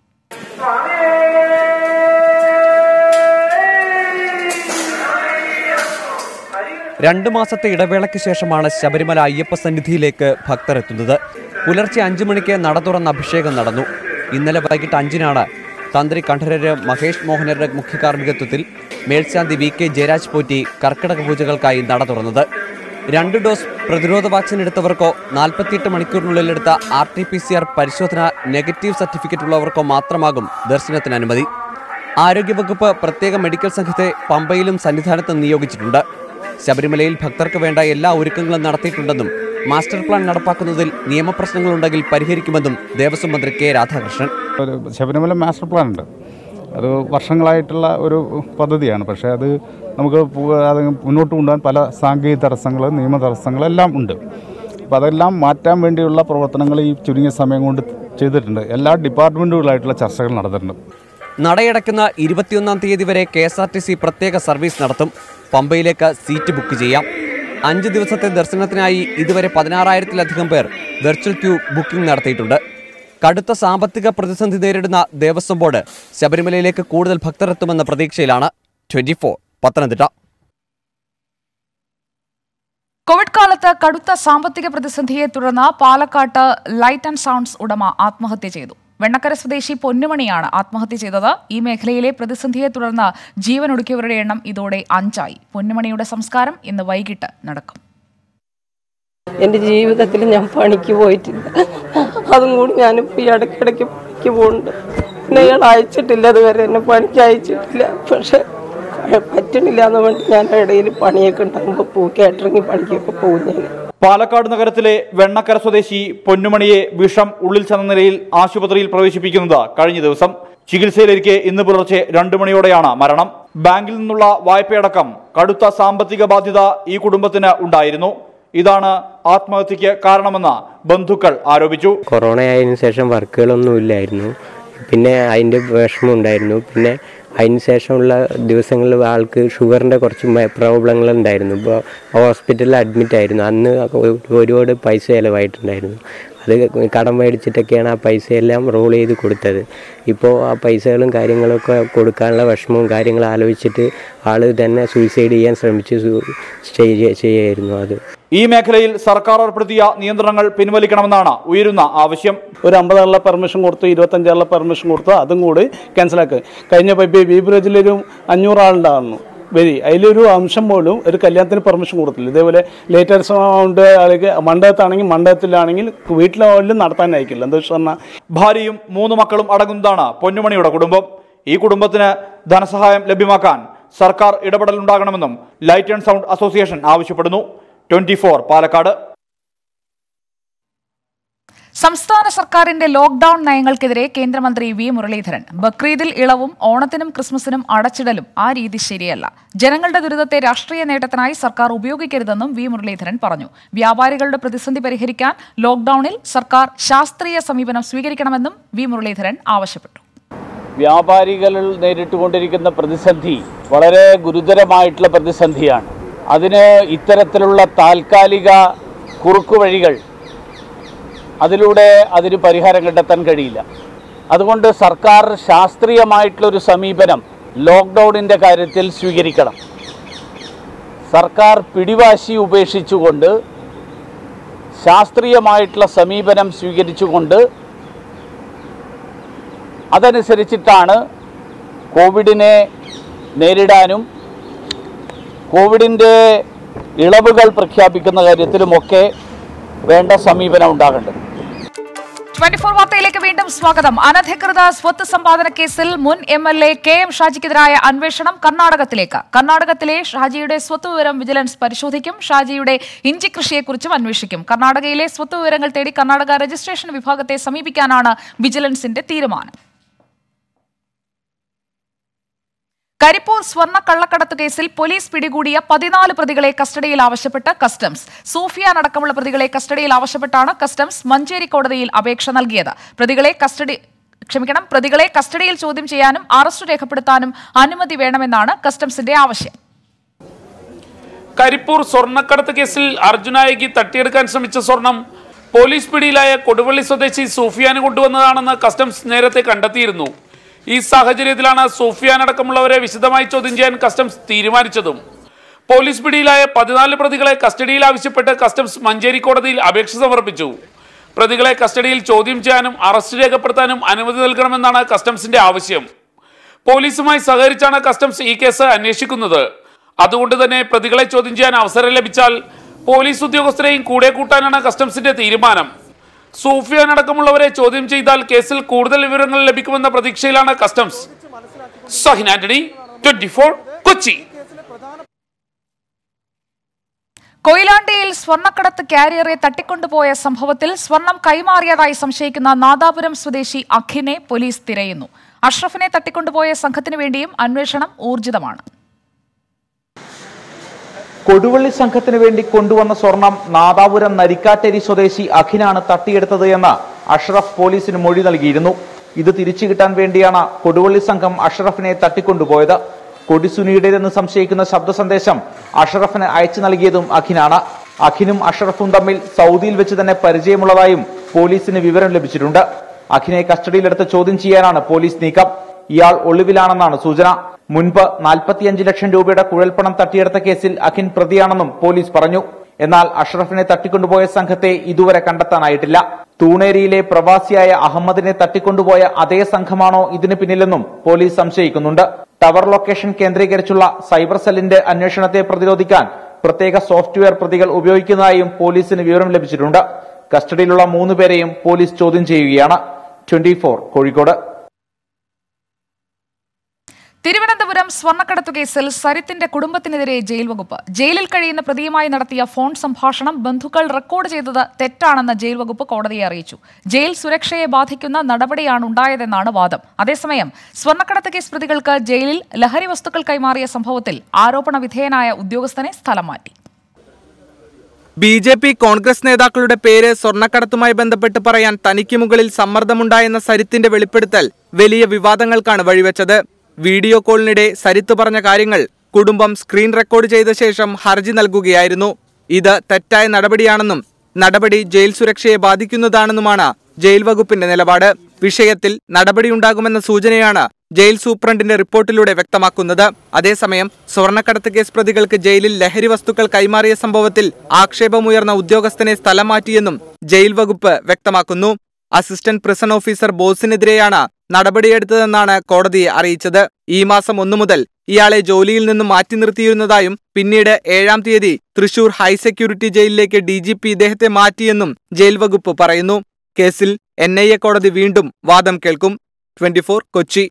രണ്ടു മാസത്തെ ഇടവേളയ്ക്ക് ശേഷമാണ് ശബരിമല അയ്യപ്പ സന്നിധിയിലേക്ക് ഭക്തർ എത്തുന്നത് പുലർച്ചെ അഞ്ചു മണിക്ക് നട തുറന്ന അഭിഷേകം നടന്നു ഇന്നലെ വൈകിട്ട് അഞ്ചിനാണ് തന്ത്രി കണ്ഠരര് മഹേഷ് മോഹനരുടെ മുഖ്യ കാർമ്മികത്വത്തിൽ മേൽശാന്തി വി കെ ജയരാജ് പോറ്റി കർക്കിടക പൂജകൾക്കായി നട തുറന്നത് രണ്ട് ഡോസ് പ്രതിരോധ വാക്സിൻ എടുത്തവർക്കോ നാൽപ്പത്തിയെട്ട് മണിക്കൂറിനുള്ളിൽ എടുത്ത R T P C R പരിശോധന നെഗറ്റീവ് സർട്ടിഫിക്കറ്റ് ഉള്ളവർക്കോ മാത്രമാകും ദർശനത്തിന് അനുമതി ആരോഗ്യവകുപ്പ് പ്രത്യേക മെഡിക്കൽ സംഘത്തെ പമ്പയിലും സന്നിധാനത്തും നിയോഗിച്ചിട്ടുണ്ട് ശബരിമലയിൽ ഭക്തർക്ക് വേണ്ട എല്ലാ ഒരുക്കങ്ങളും നടത്തിയിട്ടുണ്ടെന്നും മാസ്റ്റർ പ്ലാൻ നടപ്പാക്കുന്നതിൽ നിയമപ്രശ്നങ്ങളുണ്ടെങ്കിൽ പരിഹരിക്കുമെന്നും ദേവസ്വം മന്ത്രി കെ രാധാകൃഷ്ണൻ ഒരു ശബരിമല മാസ്റ്റർ പ്ലാൻ ഉണ്ട് അത് വർഷങ്ങളായിട്ടുള്ള ഒരു പദ്ധതിയാണ് പക്ഷേ അത് നമുക്ക് പോ- അത് മുന്നോട്ട് കൊണ്ടുപോകാൻ പല സാങ്കേതിക തടസ്സങ്ങൾ നിയമ തടസ്സങ്ങളെല്ലാം ഉണ്ട് അപ്പോൾ അതെല്ലാം മാറ്റാൻ വേണ്ടിയുള്ള പ്രവർത്തനങ്ങൾ ഈ ചുരുങ്ങിയ സമയം കൊണ്ട് ചെയ്തിട്ടുണ്ട് എല്ലാ ഡിപ്പാർട്ട്മെൻറ്റുകളായിട്ടുള്ള ചർച്ചകൾ നടന്നിട്ടുണ്ട് നടയടയ്ക്കുന്ന ഇരുപത്തിയൊന്നാം തീയതി വരെ K S R T C പ്രത്യേക സർവീസ് നടത്തും പമ്പയിലേക്ക് സീറ്റ് ബുക്ക് ചെയ്യാം അഞ്ച് ദിവസത്തെ ദർശനത്തിനായി ഇതുവരെ പതിനാറായിരത്തിലധികം പേർ വെർച്വൽ ക്യൂ ബുക്കിംഗ് നടത്തിയിട്ടുണ്ട് കടുത്ത സാമ്പത്തിക പ്രതിസന്ധി നേരിടുന്ന ദേവസ്വം ബോർഡ് ശബരിമലയിലേക്ക് കൂടുതൽ ഭക്തർ എത്തുമെന്ന പ്രതീക്ഷയിലാണ് ട്വന്റി ഫോർ പത്തനംതിട്ട കോവിഡ് കാലത്ത് കടുത്ത സാമ്പത്തിക പ്രതിസന്ധിയെ തുടർന്ന് പാലക്കാട്ട് ലൈറ്റ് ആൻഡ് സൗണ്ട്സ് ഉടമ ആത്മഹത്യ ചെയ്തു വെണ്ണക്കര സ്വദേശി പൊന്നുമണിയാണ് ആത്മഹത്യ ചെയ്തത് ഈ മേഖലയിലെ പ്രതിസന്ധിയെ തുടർന്ന് ജീവനൊടുക്കിയവരുടെ എണ്ണം ഇതോടെ അഞ്ചായി പൊന്നുമണിയുടെ സംസ്കാരം ഇന്ന് വൈകിട്ട് നടക്കും എൻ്റെ ജീവിതത്തിൽ ഞാൻ പണിക്ക് പോയിട്ടില്ല അതും കൂടി ഞാനിപ്പോൾ ഈ ഇടയ്ക്കിടയ്ക്ക് പണിക്ക് പോകുന്നുണ്ട് എന്നെ ഇയാൾ അയച്ചിട്ടില്ല അതുവരെ എന്നെ പണിക്ക് അയച്ചിട്ടില്ല പക്ഷെ പറ്റണില്ല എന്ന് വേണ്ടി ഞാൻ ഇടയിൽ പണിയൊക്കെ ഉണ്ടാകുമ്പോൾ പോ കാറ്ററിംഗ് പണിക്കൊക്കെ പോകും ഞാൻ പാലക്കാട് നഗരത്തിലെ വെണ്ണക്കര സ്വദേശി പൊന്നുമണിയെ വിഷം ഉള്ളിൽ ചെന്ന നിലയിൽ ആശുപത്രിയിൽ പ്രവേശിപ്പിക്കുന്നത് കഴിഞ്ഞ ദിവസം ചികിത്സയിലിരിക്കെ ഇന്ന് പുലർച്ചെ രണ്ടു മണിയോടെയാണ് മരണം ബാങ്കിൽ നിന്നുള്ള വായ്പയടക്കം കടുത്ത സാമ്പത്തിക ബാധ്യത ഈ കുടുംബത്തിന് ഉണ്ടായിരുന്നു ഇതാണ് ആത്മഹത്യക്ക് കാരണമെന്ന് ബന്ധുക്കൾ ആരോപിച്ചു കൊറോണ ആയതിനു ശേഷം വർക്കുകളൊന്നും ഇല്ലായിരുന്നു പിന്നെ അതിൻ്റെ വിഷമം ഉണ്ടായിരുന്നു പിന്നെ അതിന് ശേഷമുള്ള ദിവസങ്ങളിൽ ആൾക്ക് ഷുഗറിൻ്റെ കുറച്ച് പ്രോബ്ലങ്ങൾ ഉണ്ടായിരുന്നു ഇപ്പോൾ ഹോസ്പിറ്റലിൽ അഡ്മിറ്റ് ആയിരുന്നു അന്ന് ഒരുപാട് പൈസ ചിലവായിട്ടുണ്ടായിരുന്നു അത് കടം മേടിച്ചിട്ടൊക്കെയാണ് ആ പൈസയെല്ലാം റോൾ ചെയ്ത് കൊടുത്തത് ഇപ്പോൾ ആ പൈസകളും കാര്യങ്ങളൊക്കെ കൊടുക്കാനുള്ള വിഷമവും കാര്യങ്ങളും ആലോചിച്ചിട്ട് ആൾ തന്നെ സൂയിസൈഡ് ചെയ്യാൻ ശ്രമിച്ച് ചെയ്യായിരുന്നു അത് ഈ മേഖലയിൽ സർക്കാർ ഏർപ്പെടുത്തിയ നിയന്ത്രണങ്ങൾ പിൻവലിക്കണമെന്നാണ് ഉയരുന്ന ആവശ്യം ഒരു അമ്പതാളുള്ള പെർമിഷൻ കൊടുത്തു ഇരുപത്തഞ്ചാളുള്ള പെർമിഷൻ കൊടുത്തു അതും കൂടി ക്യാൻസലാക്കി കഴിഞ്ഞപ്പോൾ ഇപ്പോൾ ബി ബ്രിഡ്ജിലൊരു അഞ്ഞൂറാളുണ്ടായിരുന്നു വരി അതിലൊരു അംശം പോലും ഒരു കല്യാണത്തിന് പെർമിഷൻ കൊടുത്തില്ല ഇതേപോലെ ലേറ്റർ സൗണ്ട് അല്ലെങ്കിൽ മണ്ഡലത്താണെങ്കിൽ മണ്ഡലത്തിലാണെങ്കിൽ വീട്ടിലും നടത്താൻ അയക്കില്ല എന്താ വെച്ച് പറഞ്ഞാൽ ഭാര്യയും മൂന്ന് മക്കളും അടങ്ങുന്നതാണ് പൊന്നുമണിയുടെ കുടുംബം ഈ കുടുംബത്തിന് ധനസഹായം ലഭ്യമാക്കാൻ സർക്കാർ ഇടപെടൽ ഉണ്ടാകണമെന്നും ലൈറ്റ് ആൻഡ് സൗണ്ട് അസോസിയേഷൻ ആവശ്യപ്പെടുന്നു ട്വന്റി പാലക്കാട് സംസ്ഥാന സർക്കാരിന്റെ ലോക്ഡൌൺ നയങ്ങൾക്കെതിരെ കേന്ദ്രമന്ത്രി വി മുരളീധരൻ ബക്രീദിൽ ഇളവും ഓണത്തിനും ക്രിസ്മസിനും അടച്ചിടലും ആ രീതി ശരിയല്ല ജനങ്ങളുടെ ദുരിതത്തെ രാഷ്ട്രീയ നേട്ടത്തിനായി സർക്കാർ ഉപയോഗിക്കരുതെന്നും വി മുരളീധരൻ പറഞ്ഞു വ്യാപാരികളുടെ പ്രതിസന്ധി പരിഹരിക്കാൻ ലോക്ഡൌണിൽ സർക്കാർ ശാസ്ത്രീയ സമീപനം സ്വീകരിക്കണമെന്നും വി മുരളീധരൻ ആവശ്യപ്പെട്ടു വ്യാപാരികൾ നേരിട്ടുകൊണ്ടിരിക്കുന്ന പ്രതിസന്ധി വളരെ ഗുരുതരമായിട്ടുള്ള പ്രതിസന്ധിയാണ് അതിന് ഇത്തരത്തിലുള്ള താൽക്കാലിക കുറുക്കുവഴികൾ അതിലൂടെ അതിന് പരിഹാരം കണ്ടെത്താൻ കഴിയില്ല അതുകൊണ്ട് സർക്കാർ ശാസ്ത്രീയമായിട്ടുള്ളൊരു സമീപനം ലോക്ക്ഡൗണിൻ്റെ കാര്യത്തിൽ സ്വീകരിക്കണം സർക്കാർ പിടിവാശി ഉപേക്ഷിച്ചുകൊണ്ട് ശാസ്ത്രീയമായിട്ടുള്ള സമീപനം സ്വീകരിച്ചുകൊണ്ട് അതനുസരിച്ചിട്ടാണ് കോവിഡിനെ നേരിടാനും കോവിഡിൻ്റെ ഇളവുകൾ പ്രഖ്യാപിക്കുന്ന കാര്യത്തിലുമൊക്കെ വേണ്ട സമീപനം ഉണ്ടാകേണ്ടത് ട്വന്റി ഫോർ വാർത്തയിലേക്ക് വീണ്ടും സ്വാഗതം അനധികൃത സ്വത്ത് സമ്പാദന കേസിൽ മുൻ M L A K M ഷാജിക്കെതിരായ അന്വേഷണം കർണാടകത്തിലേക്ക് കർണാടകത്തിലെ ഷാജിയുടെ സ്വത്ത് വിവരം വിജിലൻസ് പരിശോധിക്കും ഷാജിയുടെ ഇഞ്ചി കൃഷിയെക്കുറിച്ചും അന്വേഷിക്കും കർണാടകയിലെ സ്വത്ത് വിവരങ്ങൾ തേടി കർണാടക രജിസ്ട്രേഷൻ വിഭാഗത്തെ സമീപിക്കാനാണ് വിജിലൻസിന്റെ തീരുമാനം കരിപ്പൂർ സ്വർണ്ണ കള്ളക്കടത്ത് കേസിൽ പോലീസ് പിടികൂടിയ പതിനാല് പ്രതികളെ കസ്റ്റഡിയിൽ ആവശ്യപ്പെട്ട് കസ്റ്റംസ് സൂഫിയാൻ അടക്കമുള്ള പ്രതികളെ കസ്റ്റഡിയിൽ ആവശ്യപ്പെട്ടാണ് കസ്റ്റംസ് മഞ്ചേരി കോടതിയിൽ അപേക്ഷ നൽകിയത് പ്രതികളെ കസ്റ്റഡി ക്ഷമിക്കണം പ്രതികളെ കസ്റ്റഡിയിൽ ചോദ്യം ചെയ്യാനും അറസ്റ്റ് രേഖപ്പെടുത്താനും അനുമതി വേണമെന്നാണ് കസ്റ്റംസിന്റെ ആവശ്യം കരിപ്പൂർ സ്വർണ്ണക്കടത്ത് കേസിൽ അർജുനായകി തട്ടിയെടുക്കാൻ ശ്രമിച്ച സ്വർണം പോലീസ് പിടിയിലായ കൊടുവള്ളി സ്വദേശി സൂഫിയാന് കൊണ്ടുവന്നതാണെന്ന് കസ്റ്റംസ് നേരത്തെ കണ്ടെത്തിയിരുന്നു ഈ സാഹചര്യത്തിലാണ് സൂഫിയാൻ അടക്കമുള്ളവരെ വിശദമായി ചോദ്യം ചെയ്യാൻ കസ്റ്റംസ് തീരുമാനിച്ചതും പോലീസ് പിടിയിലായ പതിനാല് പ്രതികളെ കസ്റ്റഡിയിൽ ആവശ്യപ്പെട്ട് കസ്റ്റംസ് മഞ്ചേരി കോടതിയിൽ അപേക്ഷ സമർപ്പിച്ചു പ്രതികളെ കസ്റ്റഡിയിൽ ചോദ്യം ചെയ്യാനും അറസ്റ്റ് രേഖപ്പെടുത്താനും അനുമതി നൽകണമെന്നാണ് കസ്റ്റംസിന്റെ ആവശ്യം പോലീസുമായി സഹകരിച്ചാണ് കസ്റ്റംസ് ഈ കേസ് അന്വേഷിക്കുന്നത് അതുകൊണ്ട് തന്നെ പ്രതികളെ ചോദ്യം ചെയ്യാൻ അവസരം ലഭിച്ചാൽ പോലീസ് ഉദ്യോഗസ്ഥരെയും കൂടെ കൂട്ടാനാണ് കസ്റ്റംസിന്റെ തീരുമാനം സൂഫിയാൻ അടക്കമുള്ളവരെ ചോദ്യം ചെയ്താൽ കേസിൽ കൂടുതൽ വിവരങ്ങൾ ലഭിക്കുമെന്ന പ്രതീക്ഷയിലാണ് കസ്റ്റംസ് സഹിൻ ആന്റണി ട്വന്റി കൊച്ചി കൊയിലാണ്ടിയിൽ സ്വർണ്ണക്കടത്ത് കാരിയറെ തട്ടിക്കൊണ്ടുപോയ സംഭവത്തിൽ സ്വർണം കൈമാറിയതായി സംശയിക്കുന്ന നാദാപുരം സ്വദേശി അഖിനെ പോലീസ് തിരയുന്നു അഷ്റഫിനെ തട്ടിക്കൊണ്ടുപോയ സംഘത്തിനു വേണ്ടിയും അന്വേഷണം ഊർജിതമാണ് കൊടുവള്ളി സംഘത്തിന് വേണ്ടി കൊണ്ടുവന്ന സ്വർണം നാദാപുരം നരിക്കാട്ടേരി സ്വദേശി അഖിനാണ് തട്ടിയെടുത്തത് എന്ന് അഷ്റഫ് പോലീസിന് മൊഴി നൽകിയിരുന്നു ഇത് തിരിച്ചു കിട്ടാൻ വേണ്ടിയാണ് കൊടുവള്ളി സംഘം അഷ്റഫിനെ തട്ടിക്കൊണ്ടുപോയത് കൊടിസുനിയുടേതെന്ന് സംശയിക്കുന്ന ശബ്ദ സന്ദേശം അഷ്റഫിന് അയച്ചു നൽകിയതും അഖിനാണ് അഖിനും അഷ്റഫും തമ്മിൽ സൗദിയിൽ വെച്ച് തന്നെ പരിചയമുള്ളതായും പോലീസിന് വിവരം ലഭിച്ചിട്ടുണ്ട് അഖിനെ കസ്റ്റഡിയിലെടുത്ത് ചോദ്യം ചെയ്യാനാണ് പോലീസ് നീക്കം ഇയാൾ ഒളിവിലാണെന്നാണ് സൂചന മുൻപ് നാൽപ്പത്തിയഞ്ച് ലക്ഷം രൂപയുടെ കുഴൽപ്പണം തട്ടിയെടുത്ത കേസിൽ അഖിൻ പ്രതിയാണെന്നും പോലീസ് പറഞ്ഞു എന്നാൽ അഷ്റഫിനെ തട്ടിക്കൊണ്ടുപോയ സംഘത്തെ ഇതുവരെ കണ്ടെത്താനായിട്ടില്ല തൂണേരിയിലെ പ്രവാസിയായ അഹമ്മദിനെ തട്ടിക്കൊണ്ടുപോയ അതേ സംഘമാണോ ഇതിന് പിന്നിലെന്നും പോലീസ് സംശയിക്കുന്നുണ്ട് ടവർ ലൊക്കേഷൻ കേന്ദ്രീകരിച്ചുള്ള സൈബർ സെല്ലിന്റെ അന്വേഷണത്തെ പ്രതിരോധിക്കാൻ പ്രത്യേക സോഫ്റ്റ്വെയർ പ്രതികൾ ഉപയോഗിക്കുന്നതായും പോലീസിന് വിവരം ലഭിച്ചിട്ടുണ്ട് കസ്റ്റഡിയിലുള്ള മൂന്ന് പേരെയും പോലീസ് ചോദ്യം ചെയ്യുകയാണ് ട്വന്റി കോഴിക്കോട് തിരുവനന്തപുരം സ്വർണ്ണക്കടത്തു കേസിൽ സരിത്തിന്റെ കുടുംബത്തിനെതിരെ ജയിൽ വകുപ്പ് ജയിലിൽ കഴിയുന്ന പ്രതിയുമായി നടത്തിയ ഫോൺ സംഭാഷണം ബന്ധുക്കൾ റെക്കോർഡ് ചെയ്തത് തെറ്റാണെന്ന് ജയിൽ വകുപ്പ് കോടതിയെ അറിയിച്ചു ജയിൽ സുരക്ഷയെ ബാധിക്കുന്ന നടപടിയാണ് ഉണ്ടായതെന്നാണ് വാദം അതേസമയം സ്വർണ്ണക്കടത്ത് കേസ് പ്രതികൾക്ക് ജയിലിൽ ലഹരി വസ്തുക്കൾ കൈമാറിയ സംഭവത്തിൽ ആരോപണ വിധേയനായ ഉദ്യോഗസ്ഥനെ സ്ഥലം മാറ്റി ബി ജെ പി കോൺഗ്രസ് നേതാക്കളുടെ പേര് സ്വർണ്ണക്കടത്തുമായി ബന്ധപ്പെട്ട് പറയാൻ തനിക്ക് മുകളിൽ സമ്മർദ്ദമുണ്ടായെന്ന സരിത്തിന്റെ വെളിപ്പെടുത്തൽ വലിയ വിവാദങ്ങൾക്കാണ് വഴിവെച്ചത് വീഡിയോ കോളിനിടെ സരിത്ത് പറഞ്ഞ കാര്യങ്ങൾ കുടുംബം സ്ക്രീൻ റെക്കോർഡ് ചെയ്ത ശേഷം ഹർജി നൽകുകയായിരുന്നു ഇത് തെറ്റായ നടപടിയാണെന്നും നടപടി ജയിൽ സുരക്ഷയെ ബാധിക്കുന്നതാണെന്നുമാണ് ജയിൽ വകുപ്പിന്റെ നിലപാട് വിഷയത്തിൽ നടപടിയുണ്ടാകുമെന്ന സൂചനയാണ് ജയിൽ സൂപ്രണ്ടിന്റെ റിപ്പോർട്ടിലൂടെ വ്യക്തമാക്കുന്നത് അതേസമയം സ്വർണ്ണക്കടത്ത് കേസ് പ്രതികൾക്ക് ജയിലിൽ ലഹരി വസ്തുക്കൾ കൈമാറിയ സംഭവത്തിൽ ആക്ഷേപമുയർന്ന ഉദ്യോഗസ്ഥനെ സ്ഥലം മാറ്റിയെന്നും ജയിൽ വകുപ്പ് വ്യക്തമാക്കുന്നു അസിസ്റ്റന്റ് പ്രിസൺ ഓഫീസർ ബോസിനെതിരെയാണ് നടപടിയെടുത്തതെന്നാണ് കോടതിയെ അറിയിച്ചത് ഈ മാസം ഒന്നു മുതൽ ഇയാളെ ജോലിയിൽ നിന്നും മാറ്റി നിർത്തിയിരുന്നതായും പിന്നീട് ഏഴാം തീയതി തൃശൂർ ഹൈ സെക്യൂരിറ്റി ജയിലിലേക്ക് ഡി ജി പി ഇദ്ദേഹത്തെ മാറ്റിയെന്നും ജയിൽ വകുപ്പ് പറയുന്നു കേസിൽ എൻ ഐ എ കോടതി വീണ്ടും വാദം കേൾക്കും ട്വന്റി കൊച്ചി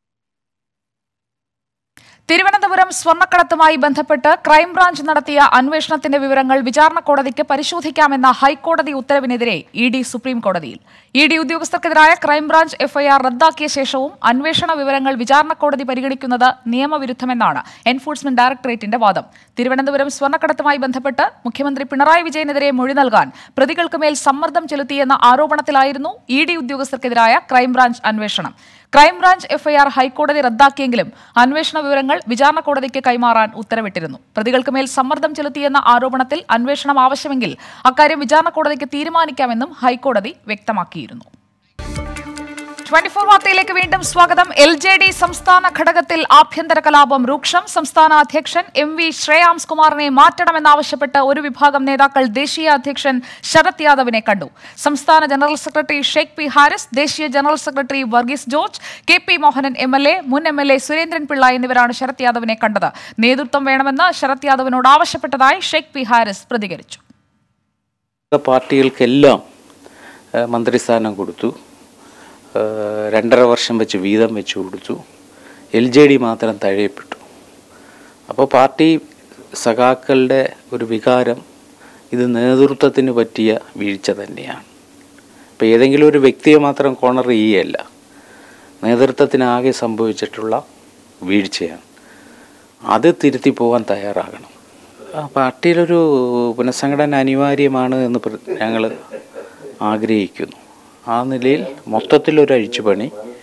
തിരുവനന്തപുരം സ്വർണ്ണക്കടത്തുമായി ബന്ധപ്പെട്ട് ക്രൈംബ്രാഞ്ച് നടത്തിയ അന്വേഷണത്തിന്റെ വിവരങ്ങൾ വിചാരണ കോടതിക്ക് പരിശോധിക്കാമെന്ന ഹൈക്കോടതി ഉത്തരവിനെതിരെ ഇ ഡി സുപ്രീം കോടതിയിൽ ഇ ഡി ഉദ്യോഗസ്ഥർക്കെതിരായ ക്രൈംബ്രാഞ്ച് എഫ്ഐആർ റദ്ദാക്കിയ ശേഷവും അന്വേഷണ വിവരങ്ങൾ വിചാരണ കോടതി പരിഗണിക്കുന്നത് നിയമവിരുദ്ധമെന്നാണ് എൻഫോഴ്സ്മെന്റ് ഡയറക്ടറേറ്റിന്റെ വാദം തിരുവനന്തപുരം സ്വർണ്ണക്കടത്തുമായി ബന്ധപ്പെട്ട് മുഖ്യമന്ത്രി പിണറായി വിജയനെതിരെ മൊഴി നൽകാൻ പ്രതികൾക്ക് മേൽ സമ്മർദ്ദം ചെലുത്തിയെന്ന ആരോപണത്തിലായിരുന്നു ഇ ഡി ഉദ്യോഗസ്ഥർക്കെതിരായ ക്രൈംബ്രാഞ്ച് അന്വേഷണം ക്രൈംബ്രാഞ്ച് എഫ്ഐആർ ഹൈക്കോടതി റദ്ദാക്കിയെങ്കിലും അന്വേഷണ വിവരങ്ങൾ വിചാരണ കോടതിക്ക് കൈമാറാൻ ഉത്തരവിട്ടിരുന്നു പ്രതികൾക്ക് മേൽ സമ്മർദ്ദം ചെലുത്തിയെന്ന ആരോപണത്തിൽ അന്വേഷണം ആവശ്യമെങ്കിൽ അക്കാര്യം വിചാരണ കോടതിക്ക് തീരുമാനിക്കാമെന്നും ഹൈക്കോടതി വ്യക്തമാക്കിയിരുന്നു ട്വന്റി ഫോർ വാർത്തയിലേക്ക് വീണ്ടും സ്വാഗതം എൽ ജെ ഡി സംസ്ഥാന ഘടകത്തിൽ ആഭ്യന്തര കലാപം രൂക്ഷം സംസ്ഥാന അധ്യക്ഷൻ എം വി ശ്രേയാംസ് കുമാറിനെ മാറ്റണമെന്നാവശ്യപ്പെട്ട് ഒരു വിഭാഗം നേതാക്കൾ ദേശീയ അധ്യക്ഷൻ ശരത് യാദവിനെ കണ്ടു സംസ്ഥാന general secretary Sheikh P Haris ദേശീയ general secretary Varghese George K P Mohanan M L A മുൻ M L A Surendran Pillai എന്നിവരാണ് ശരത് യാദവിനെ കണ്ടത് നേതൃത്വം വേണമെന്ന് ശരത് യാദവിനോട് ആവശ്യപ്പെട്ടതായി ഷെയ്ഖ് പി ഹാരിസ് പ്രതികരിച്ചു പാർട്ടികൾക്കെല്ലാം ഏഹ്, മന്ത്രിസ്ഥാനം കൊടുത്തു ഏഹ്, രണ്ടര വർഷം വെച്ച് വീതം വെച്ച് കൊടുത്തു എൽ ജെ ഡി മാത്രം തഴയപ്പെട്ടു അപ്പോൾ പാർട്ടി സഖാക്കളുടെ ഒരു വികാരം ഇത് നേതൃത്വത്തിന് പറ്റിയ വീഴ്ച തന്നെയാണ് ഇപ്പോൾ ഏതെങ്കിലും ഒരു വ്യക്തിയെ മാത്രം കോണർ ചെയ്യുകയല്ല നേതൃത്വത്തിനാകെ സംഭവിച്ചിട്ടുള്ള വീഴ്ചയാണ് അത് തിരുത്തി പോകാൻ തയ്യാറാകണം ആ, പാർട്ടിയിലൊരു പുനഃസംഘടന അനിവാര്യമാണ് എന്ന് ഞങ്ങൾ ആഗ്രഹിക്കുന്നു ആ നിലയിൽ മൊത്തത്തിലൊരു അഴിച്ചുപണി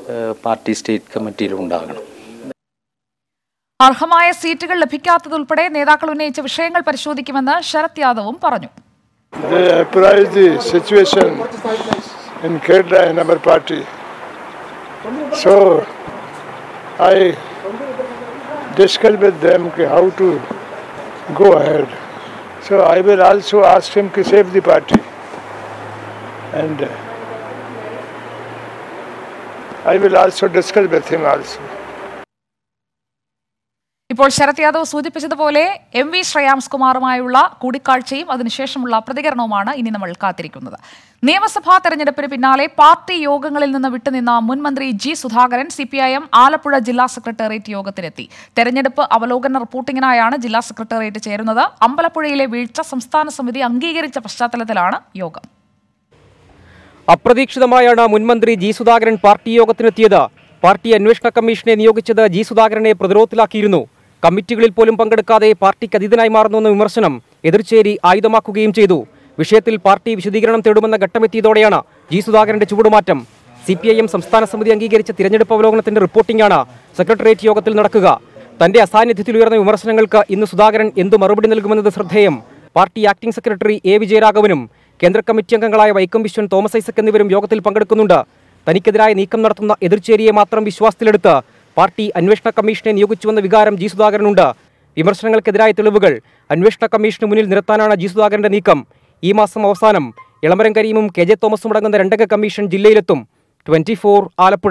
ഏഹ്, പാർട്ടി സ്റ്റേറ്റ് കമ്മിറ്റിയിലും ഉണ്ടാകണം അർഹമായ സീറ്റുകൾ ലഭിക്കാത്തതുൾപ്പെടെ നേതാക്കൾ ഉന്നയിച്ച വിഷയങ്ങൾ പരിശോധിക്കുമെന്ന് ശരത് യാദവും പറഞ്ഞു They apprise the situation in Kerala in our party. So I discussed with them ki how to go ahead. So I will also ask him to save the party. And uh, I will also discuss with him also. ഇപ്പോൾ ശരത് യാദവ് സൂചിപ്പിച്ചതുപോലെ M V Shreyams കുമാറുമായുള്ള കൂടിക്കാഴ്ചയും അതിനുശേഷമുള്ള പ്രതികരണവുമാണ് ഇനി നമ്മൾ കാത്തിരിക്കുന്നത് നിയമസഭാ തെരഞ്ഞെടുപ്പിന് പിന്നാലെ പാർട്ടി യോഗങ്ങളിൽ നിന്ന് വിട്ടുനിന്ന മുൻ മന്ത്രി G Sudhakaran C P I M Alappuzha ജില്ലാ സെക്രട്ടേറിയറ്റ് യോഗത്തിനെത്തി തെരഞ്ഞെടുപ്പ് അവലോകന റിപ്പോർട്ടിങ്ങിനായാണ് ജില്ലാ സെക്രട്ടേറിയറ്റ് ചേരുന്നത് അമ്പലപ്പുഴയിലെ വീഴ്ച സംസ്ഥാന സമിതി അംഗീകരിച്ച പശ്ചാത്തലത്തിലാണ് യോഗം അപ്രതീക്ഷിതമായാണ് മുൻമന്ത്രി ജി സുധാകരൻ പാർട്ടി യോഗത്തിനെത്തിയത് പാർട്ടി അന്വേഷണ കമ്മീഷനെ നിയോഗിച്ചത് ജി സുധാകരനെ പ്രതിരോധത്തിലാക്കിയിരുന്നു കമ്മിറ്റികളിൽ പോലും പങ്കെടുക്കാതെ പാർട്ടിക്ക് അതീതനായി മാറുന്നുവെന്ന വിമർശനം എതിർച്ചേരി ആയുധമാക്കുകയും ചെയ്തു വിഷയത്തിൽ പാർട്ടി വിശദീകരണം തേടുമെന്ന ഘട്ടമെത്തിയതോടെയാണ് ജി സുധാകരന്റെ ചുവടുമാറ്റം സി പി ഐ എം സംസ്ഥാന സമിതി അംഗീകരിച്ച തിരഞ്ഞെടുപ്പ് അവലോകനത്തിന്റെ റിപ്പോർട്ടിംഗാണ് സെക്രട്ടേറിയറ്റ് യോഗത്തിൽ നടക്കുക തന്റെ അസാന്നിധ്യത്തിൽ ഉയർന്ന വിമർശനങ്ങൾക്ക് ഇന്ന് സുധാകരൻ എന്തു മറുപടി നൽകുമെന്നത് ശ്രദ്ധേയം പാർട്ടി ആക്ടിംഗ് സെക്രട്ടറി എ വിജയരാഘവനും കേന്ദ്ര കമ്മിറ്റി അംഗങ്ങളായ വൈക്കം വിശ്വൻ തോമസ് ഐസക് എന്നിവരും യോഗത്തിൽ പങ്കെടുക്കുന്നുണ്ട് തനിക്കെതിരായ നീക്കം നടത്തുന്ന എതിർചേരിയെ മാത്രം വിശ്വാസത്തിലെടുത്ത് പാർട്ടി അന്വേഷണ കമ്മീഷനെ നിയോഗിച്ചുവെന്ന വികാരം ജി സുധാകരനുണ്ട് വിമർശനങ്ങൾക്കെതിരായ തെളിവുകൾ അന്വേഷണ കമ്മീഷന് മുന്നിൽ നിരത്താനാണ് ജി സുധാകരന്റെ നീക്കം ഈ മാസം അവസാനം ഇളമരം കരീമും കെ ജെ തോമസും അടങ്ങുന്ന രണ്ടംഗ കമ്മീഷൻ ജില്ലയിലെത്തും ട്വന്റി ആലപ്പുഴ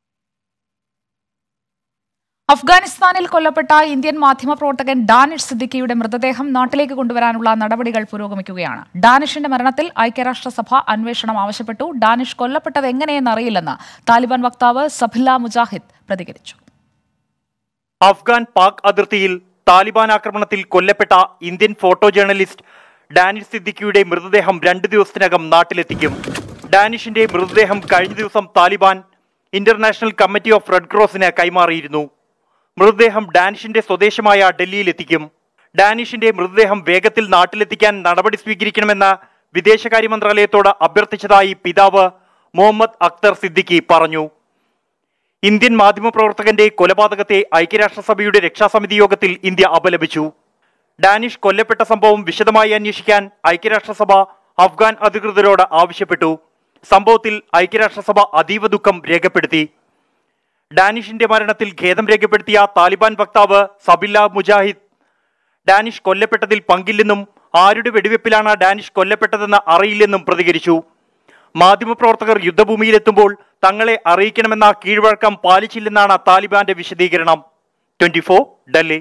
അഫ്ഗാനിസ്ഥാനിൽ കൊല്ലപ്പെട്ട ഇന്ത്യൻ മാധ്യമപ്രവർത്തകൻ ഡാനിഷ് സിദ്ദിഖിയുടെ മൃതദേഹം നാട്ടിലേക്ക് കൊണ്ടുവരാനുള്ള നടപടികൾ പുരോഗമിക്കുകയാണ് ഡാനിഷിന്റെ മരണത്തിൽ ഐക്യരാഷ്ട്രസഭ അന്വേഷണം ആവശ്യപ്പെട്ടു ഡാനിഷ് കൊല്ലപ്പെട്ടത് എങ്ങനെയെന്നറിയില്ലെന്ന് താലിബാൻ വക്താവ് സഫില്ല മുജാഹിദ് പ്രതികരിച്ചു അഫ്ഗാൻ പാക് അതിർത്തിയിൽ താലിബാൻ ആക്രമണത്തിൽ കൊല്ലപ്പെട്ട ഇന്ത്യൻ ഫോട്ടോ ജേർണലിസ്റ്റ് ഡാനിഷ് സിദ്ദിഖിയുടെ മൃതദേഹം രണ്ട് ദിവസത്തിനകം നാട്ടിലെത്തിക്കും ഡാനിഷിന്റെ മൃതദേഹം കഴിഞ്ഞ ദിവസം Taliban international committee of red ക്രോസിന് കൈമാറിയിരുന്നു മൃതദേഹം ഡാനിഷിന്റെ സ്വദേശമായ ഡൽഹിയിലെത്തിക്കും ഡാനിഷിന്റെ മൃതദേഹം വേഗത്തിൽ നാട്ടിലെത്തിക്കാൻ നടപടി സ്വീകരിക്കണമെന്ന് വിദേശകാര്യ മന്ത്രാലയത്തോട് അഭ്യർത്ഥിച്ചതായി പിതാവ് മുഹമ്മദ് അക്തർ സിദ്ദിഖി പറഞ്ഞു ഇന്ത്യൻ മാധ്യമപ്രവർത്തകന്റെ കൊലപാതകത്തെ ഐക്യരാഷ്ട്രസഭയുടെ രക്ഷാസമിതി യോഗത്തിൽ ഇന്ത്യ അപലപിച്ചു ഡാനിഷ് കൊല്ലപ്പെട്ട സംഭവം വിശദമായി അന്വേഷിക്കാൻ ഐക്യരാഷ്ട്രസഭ അഫ്ഗാൻ അധികൃതരോട് ആവശ്യപ്പെട്ടു സംഭവത്തിൽ ഐക്യരാഷ്ട്രസഭ അതീവ ദുഃഖം രേഖപ്പെടുത്തി ഡാനിഷിന്റെ മരണത്തിൽ ഖേദം രേഖപ്പെടുത്തിയ താലിബാൻ വക്താവ് സബില്ല മുജാഹിദ് ഡാനിഷ് കൊല്ലപ്പെട്ടതിൽ പങ്കില്ലെന്നും ആരുടെ വെടിവെപ്പിലാണ് ഡാനിഷ് കൊല്ലപ്പെട്ടതെന്ന് അറിയില്ലെന്നും പ്രതികരിച്ചു മാധ്യമപ്രവർത്തകർ യുദ്ധഭൂമിയിലെത്തുമ്പോൾ തങ്ങളെ അറിയിക്കണമെന്ന കീഴ്വഴക്കം പാലിച്ചില്ലെന്നാണ് താലിബാന്റെ വിശദീകരണം ട്വന്റി ഡൽഹി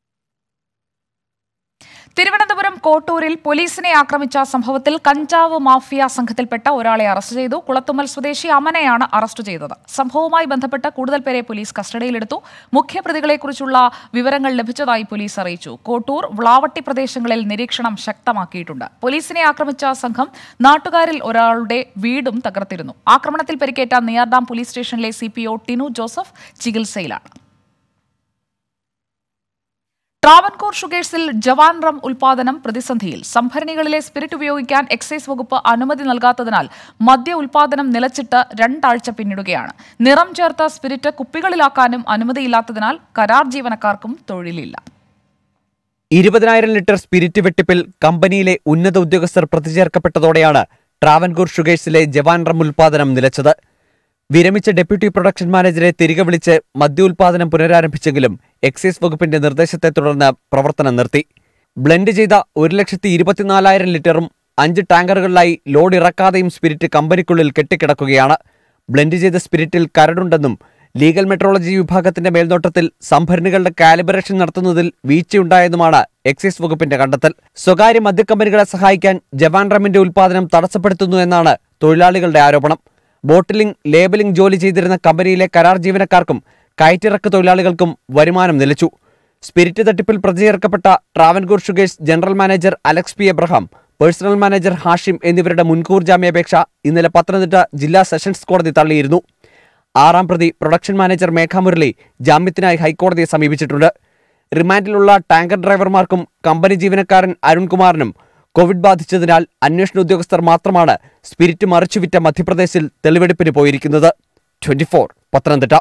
തിരുവനന്തപുരം കോട്ടൂരിൽ പോലീസിനെ ആക്രമിച്ച സംഭവത്തിൽ കഞ്ചാവ് മാഫിയ സംഘത്തിൽപ്പെട്ട ഒരാളെ അറസ്റ്റ് ചെയ്തു കുളത്തുമ്മൽ സ്വദേശി അമനെയാണ് അറസ്റ്റ് ചെയ്തത് സംഭവവുമായി ബന്ധപ്പെട്ട് കൂടുതൽ പേരെ പോലീസ് കസ്റ്റഡിയിലെടുത്തു മുഖ്യപ്രതികളെക്കുറിച്ചുള്ള വിവരങ്ങൾ ലഭിച്ചതായി പോലീസ് അറിയിച്ചു കോട്ടൂർ വ്ളാവട്ടി പ്രദേശങ്ങളിൽ നിരീക്ഷണം ശക്തമാക്കിയിട്ടുണ്ട് പോലീസിനെ ആക്രമിച്ച സംഘം നാട്ടുകാരിൽ ഒരാളുടെ വീടും തകർത്തിരുന്നു ആക്രമണത്തിൽ പരിക്കേറ്റ നെയ്യാർഡാം പോലീസ് സ്റ്റേഷനിലെ സി ടിനു ജോസഫ് ചികിത്സയിലാണ് ട്രാവൻകൂർ ഷുഗേഴ്സിൽ ജവാൻ റം ഉൽപാദനം പ്രതിസന്ധിയിൽ സംഭരണികളിലെ സ്പിരിറ്റ് ഉപയോഗിക്കാൻ എക്സൈസ് വകുപ്പ് അനുമതി നൽകാത്തതിനാൽ മദ്യ ഉൽപാദനം നിലച്ചിട്ട് രണ്ടാഴ്ച പിന്നിടുകയാണ് നിറം ചേർത്ത സ്പിരിറ്റ് കുപ്പികളിലാക്കാനും അനുമതിയില്ലാത്തതിനാൽ കരാർ ജീവനക്കാർക്കും തൊഴിലില്ല ഇരുപതിനായിരം ലിറ്റർ സ്പിരിറ്റ് വെട്ടിപ്പിൽ കമ്പനിയിലെ ഉന്നത ഉദ്യോഗസ്ഥർ പ്രതിചേർക്കപ്പെട്ടതോടെയാണ് ട്രാവൻകൂർ ഷുഗേഴ്സിലെ ജവാൻ റം ഉൽപാദനം നിലച്ചത് വിരമിച്ച ഡെപ്യൂട്ടി പ്രൊഡക്ഷൻ മാനേജരെ തിരികെ വിളിച്ച് മദ്യോൽപാദനം പുനരാരംഭിച്ചെങ്കിലും എക്സൈസ് വകുപ്പിന്റെ നിർദ്ദേശത്തെ തുടർന്ന് പ്രവർത്തനം നിർത്തി ബ്ലെൻഡ് ചെയ്ത ഒരു ലക്ഷത്തി ഇരുപത്തിനാലായിരം ലിറ്ററും അഞ്ച് ടാങ്കറുകളിലായി ലോഡ് ഇറക്കാതെയും സ്പിരിറ്റ് കമ്പനിക്കുള്ളിൽ കെട്ടിക്കിടക്കുകയാണ് ബ്ലെൻഡ് ചെയ്ത സ്പിരിറ്റിൽ കരടുണ്ടെന്നും ലീഗൽ മെട്രോളജി വിഭാഗത്തിന്റെ മേൽനോട്ടത്തിൽ സംഭരണികളുടെ കാലിബറേഷൻ നടത്തുന്നതിൽ വീഴ്ചയുണ്ടായെന്നുമാണ് എക്സൈസ് വകുപ്പിന്റെ കണ്ടെത്തൽ സ്വകാര്യ മദ്യക്കമ്പനികളെ സഹായിക്കാൻ ജവാൻ റമ്മിന്റെ ഉൽപാദനം തടസ്സപ്പെടുത്തുന്നു എന്നാണ് തൊഴിലാളികളുടെ ആരോപണം ബോട്ടിലിംഗ് ലേബലിംഗ് ജോലി ചെയ്തിരുന്ന കമ്പനിയിലെ കരാർ ജീവനക്കാർക്കും കയറ്റിറക്ക് തൊഴിലാളികൾക്കും വരുമാനം നിലച്ചു സ്പിരിറ്റ് തട്ടിപ്പിൽ പ്രതിചേർക്കപ്പെട്ട Travancore Sugars general manager Alex P Abraham personal manager Hashim എന്നിവരുടെ മുൻകൂർ ജാമ്യാപേക്ഷ ഇന്നലെ പത്തനംതിട്ട ജില്ലാ സെഷൻസ് കോടതി തള്ളിയിരുന്നു ആറാം പ്രതി പ്രൊഡക്ഷൻ മാനേജർ മേഘ മുരളി ജാമ്യത്തിനായി ഹൈക്കോടതിയെ സമീപിച്ചിട്ടുണ്ട് റിമാൻഡിലുള്ള ടാങ്കർ ഡ്രൈവർമാർക്കും കമ്പനി ജീവനക്കാരൻ അരുൺകുമാറിനും കോവിഡ് ബാധിച്ചതിനാൽ അന്വേഷണ ഉദ്യോഗസ്ഥർ മാത്രമാണ് സ്പിരിറ്റ് മറിച്ചുവിറ്റ മധ്യപ്രദേശിൽ തെളിവെടുപ്പിന് പോയിരിക്കുന്നത് ട്വന്റി പത്തനംതിട്ട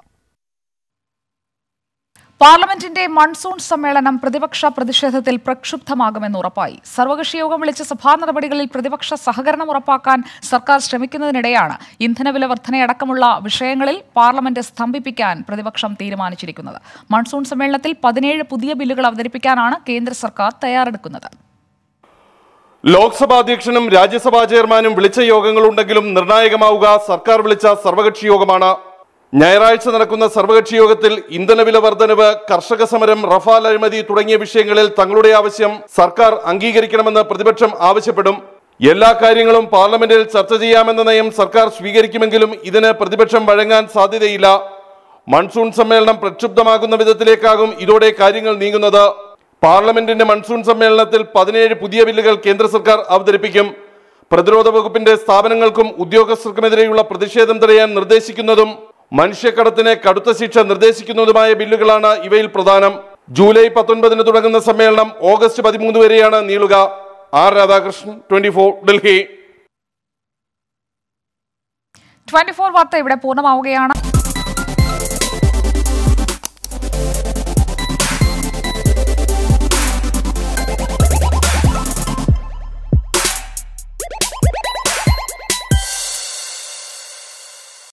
പാർലമെന്റിന്റെ മൺസൂൺ സമ്മേളനം പ്രതിപക്ഷ പ്രതിഷേധത്തിൽ പ്രക്ഷുബ്ധമാകുമെന്ന് ഉറപ്പായി സർവകക്ഷി യോഗം വിളിച്ച സഭാ നടപടികളിൽ പ്രതിപക്ഷ സഹകരണം ഉറപ്പാക്കാൻ സർക്കാർ ശ്രമിക്കുന്നതിനിടെയാണ് ഇന്ധനവില വർധനയടക്കമുള്ള വിഷയങ്ങളിൽ പാർലമെന്റ് സ്തംഭിപ്പിക്കാൻ പ്രതിപക്ഷം തീരുമാനിച്ചിരിക്കുന്നത് മൺസൂൺ സമ്മേളനത്തിൽ പതിനേഴ് പുതിയ ബില്ലുകൾ അവതരിപ്പിക്കാനാണ് കേന്ദ്ര സർക്കാർ തയ്യാറെടുക്കുന്നത് ലോക്സഭാ അധ്യക്ഷനും രാജ്യസഭാ ചെയർമാനും വിളിച്ച യോഗങ്ങളുണ്ടെങ്കിലും നിർണായകമാവുക സർക്കാർ വിളിച്ച സർവകക്ഷി യോഗമാണ് ഞായറാഴ്ച നടക്കുന്ന സർവകക്ഷി യോഗത്തിൽ ഇന്ധനവില വർധനവ് കർഷക സമരം റഫാൽ അഴിമതി തുടങ്ങിയ വിഷയങ്ങളിൽ തങ്ങളുടെ ആവശ്യം സർക്കാർ അംഗീകരിക്കണമെന്ന് പ്രതിപക്ഷം ആവശ്യപ്പെടും എല്ലാ കാര്യങ്ങളും പാർലമെന്റിൽ ചർച്ച ചെയ്യാമെന്ന നയം സർക്കാർ സ്വീകരിക്കുമെങ്കിലും ഇതിന് പ്രതിപക്ഷം വഴങ്ങാൻ സാധ്യതയില്ല മൺസൂൺ സമ്മേളനം പ്രക്ഷുബ്ധമാകുന്ന വിധത്തിലേക്കാകും ഇതോടെ കാര്യങ്ങൾ നീങ്ങുന്നത് പാർലമെന്റിന്റെ മൺസൂൺ സമ്മേളനത്തിൽ പതിനേഴ് പുതിയ ബില്ലുകൾ കേന്ദ്ര സർക്കാർ അവതരിപ്പിക്കും പ്രതിരോധ വകുപ്പിന്റെ സ്ഥാപനങ്ങൾക്കും ഉദ്യോഗസ്ഥർക്കുമെതിരെയുള്ള പ്രതിഷേധം തടയാൻ നിർദ്ദേശിക്കുന്നതും മനുഷ്യക്കടത്തിന് കടുത്ത ശിക്ഷ നിർദ്ദേശിക്കുന്നതുമായ ബില്ലുകളാണ് ഇവയിൽ പ്രധാനം ജൂലൈ പത്തൊൻപതിന് തുടങ്ങുന്ന സമ്മേളനം ഓഗസ്റ്റ് പതിമൂന്ന് വരെയാണ് നീളുക R Radhakrishnan twenty Delhi twenty four വാർത്ത ഇവിടെ പൂർണ്ണമാവുകയാണ്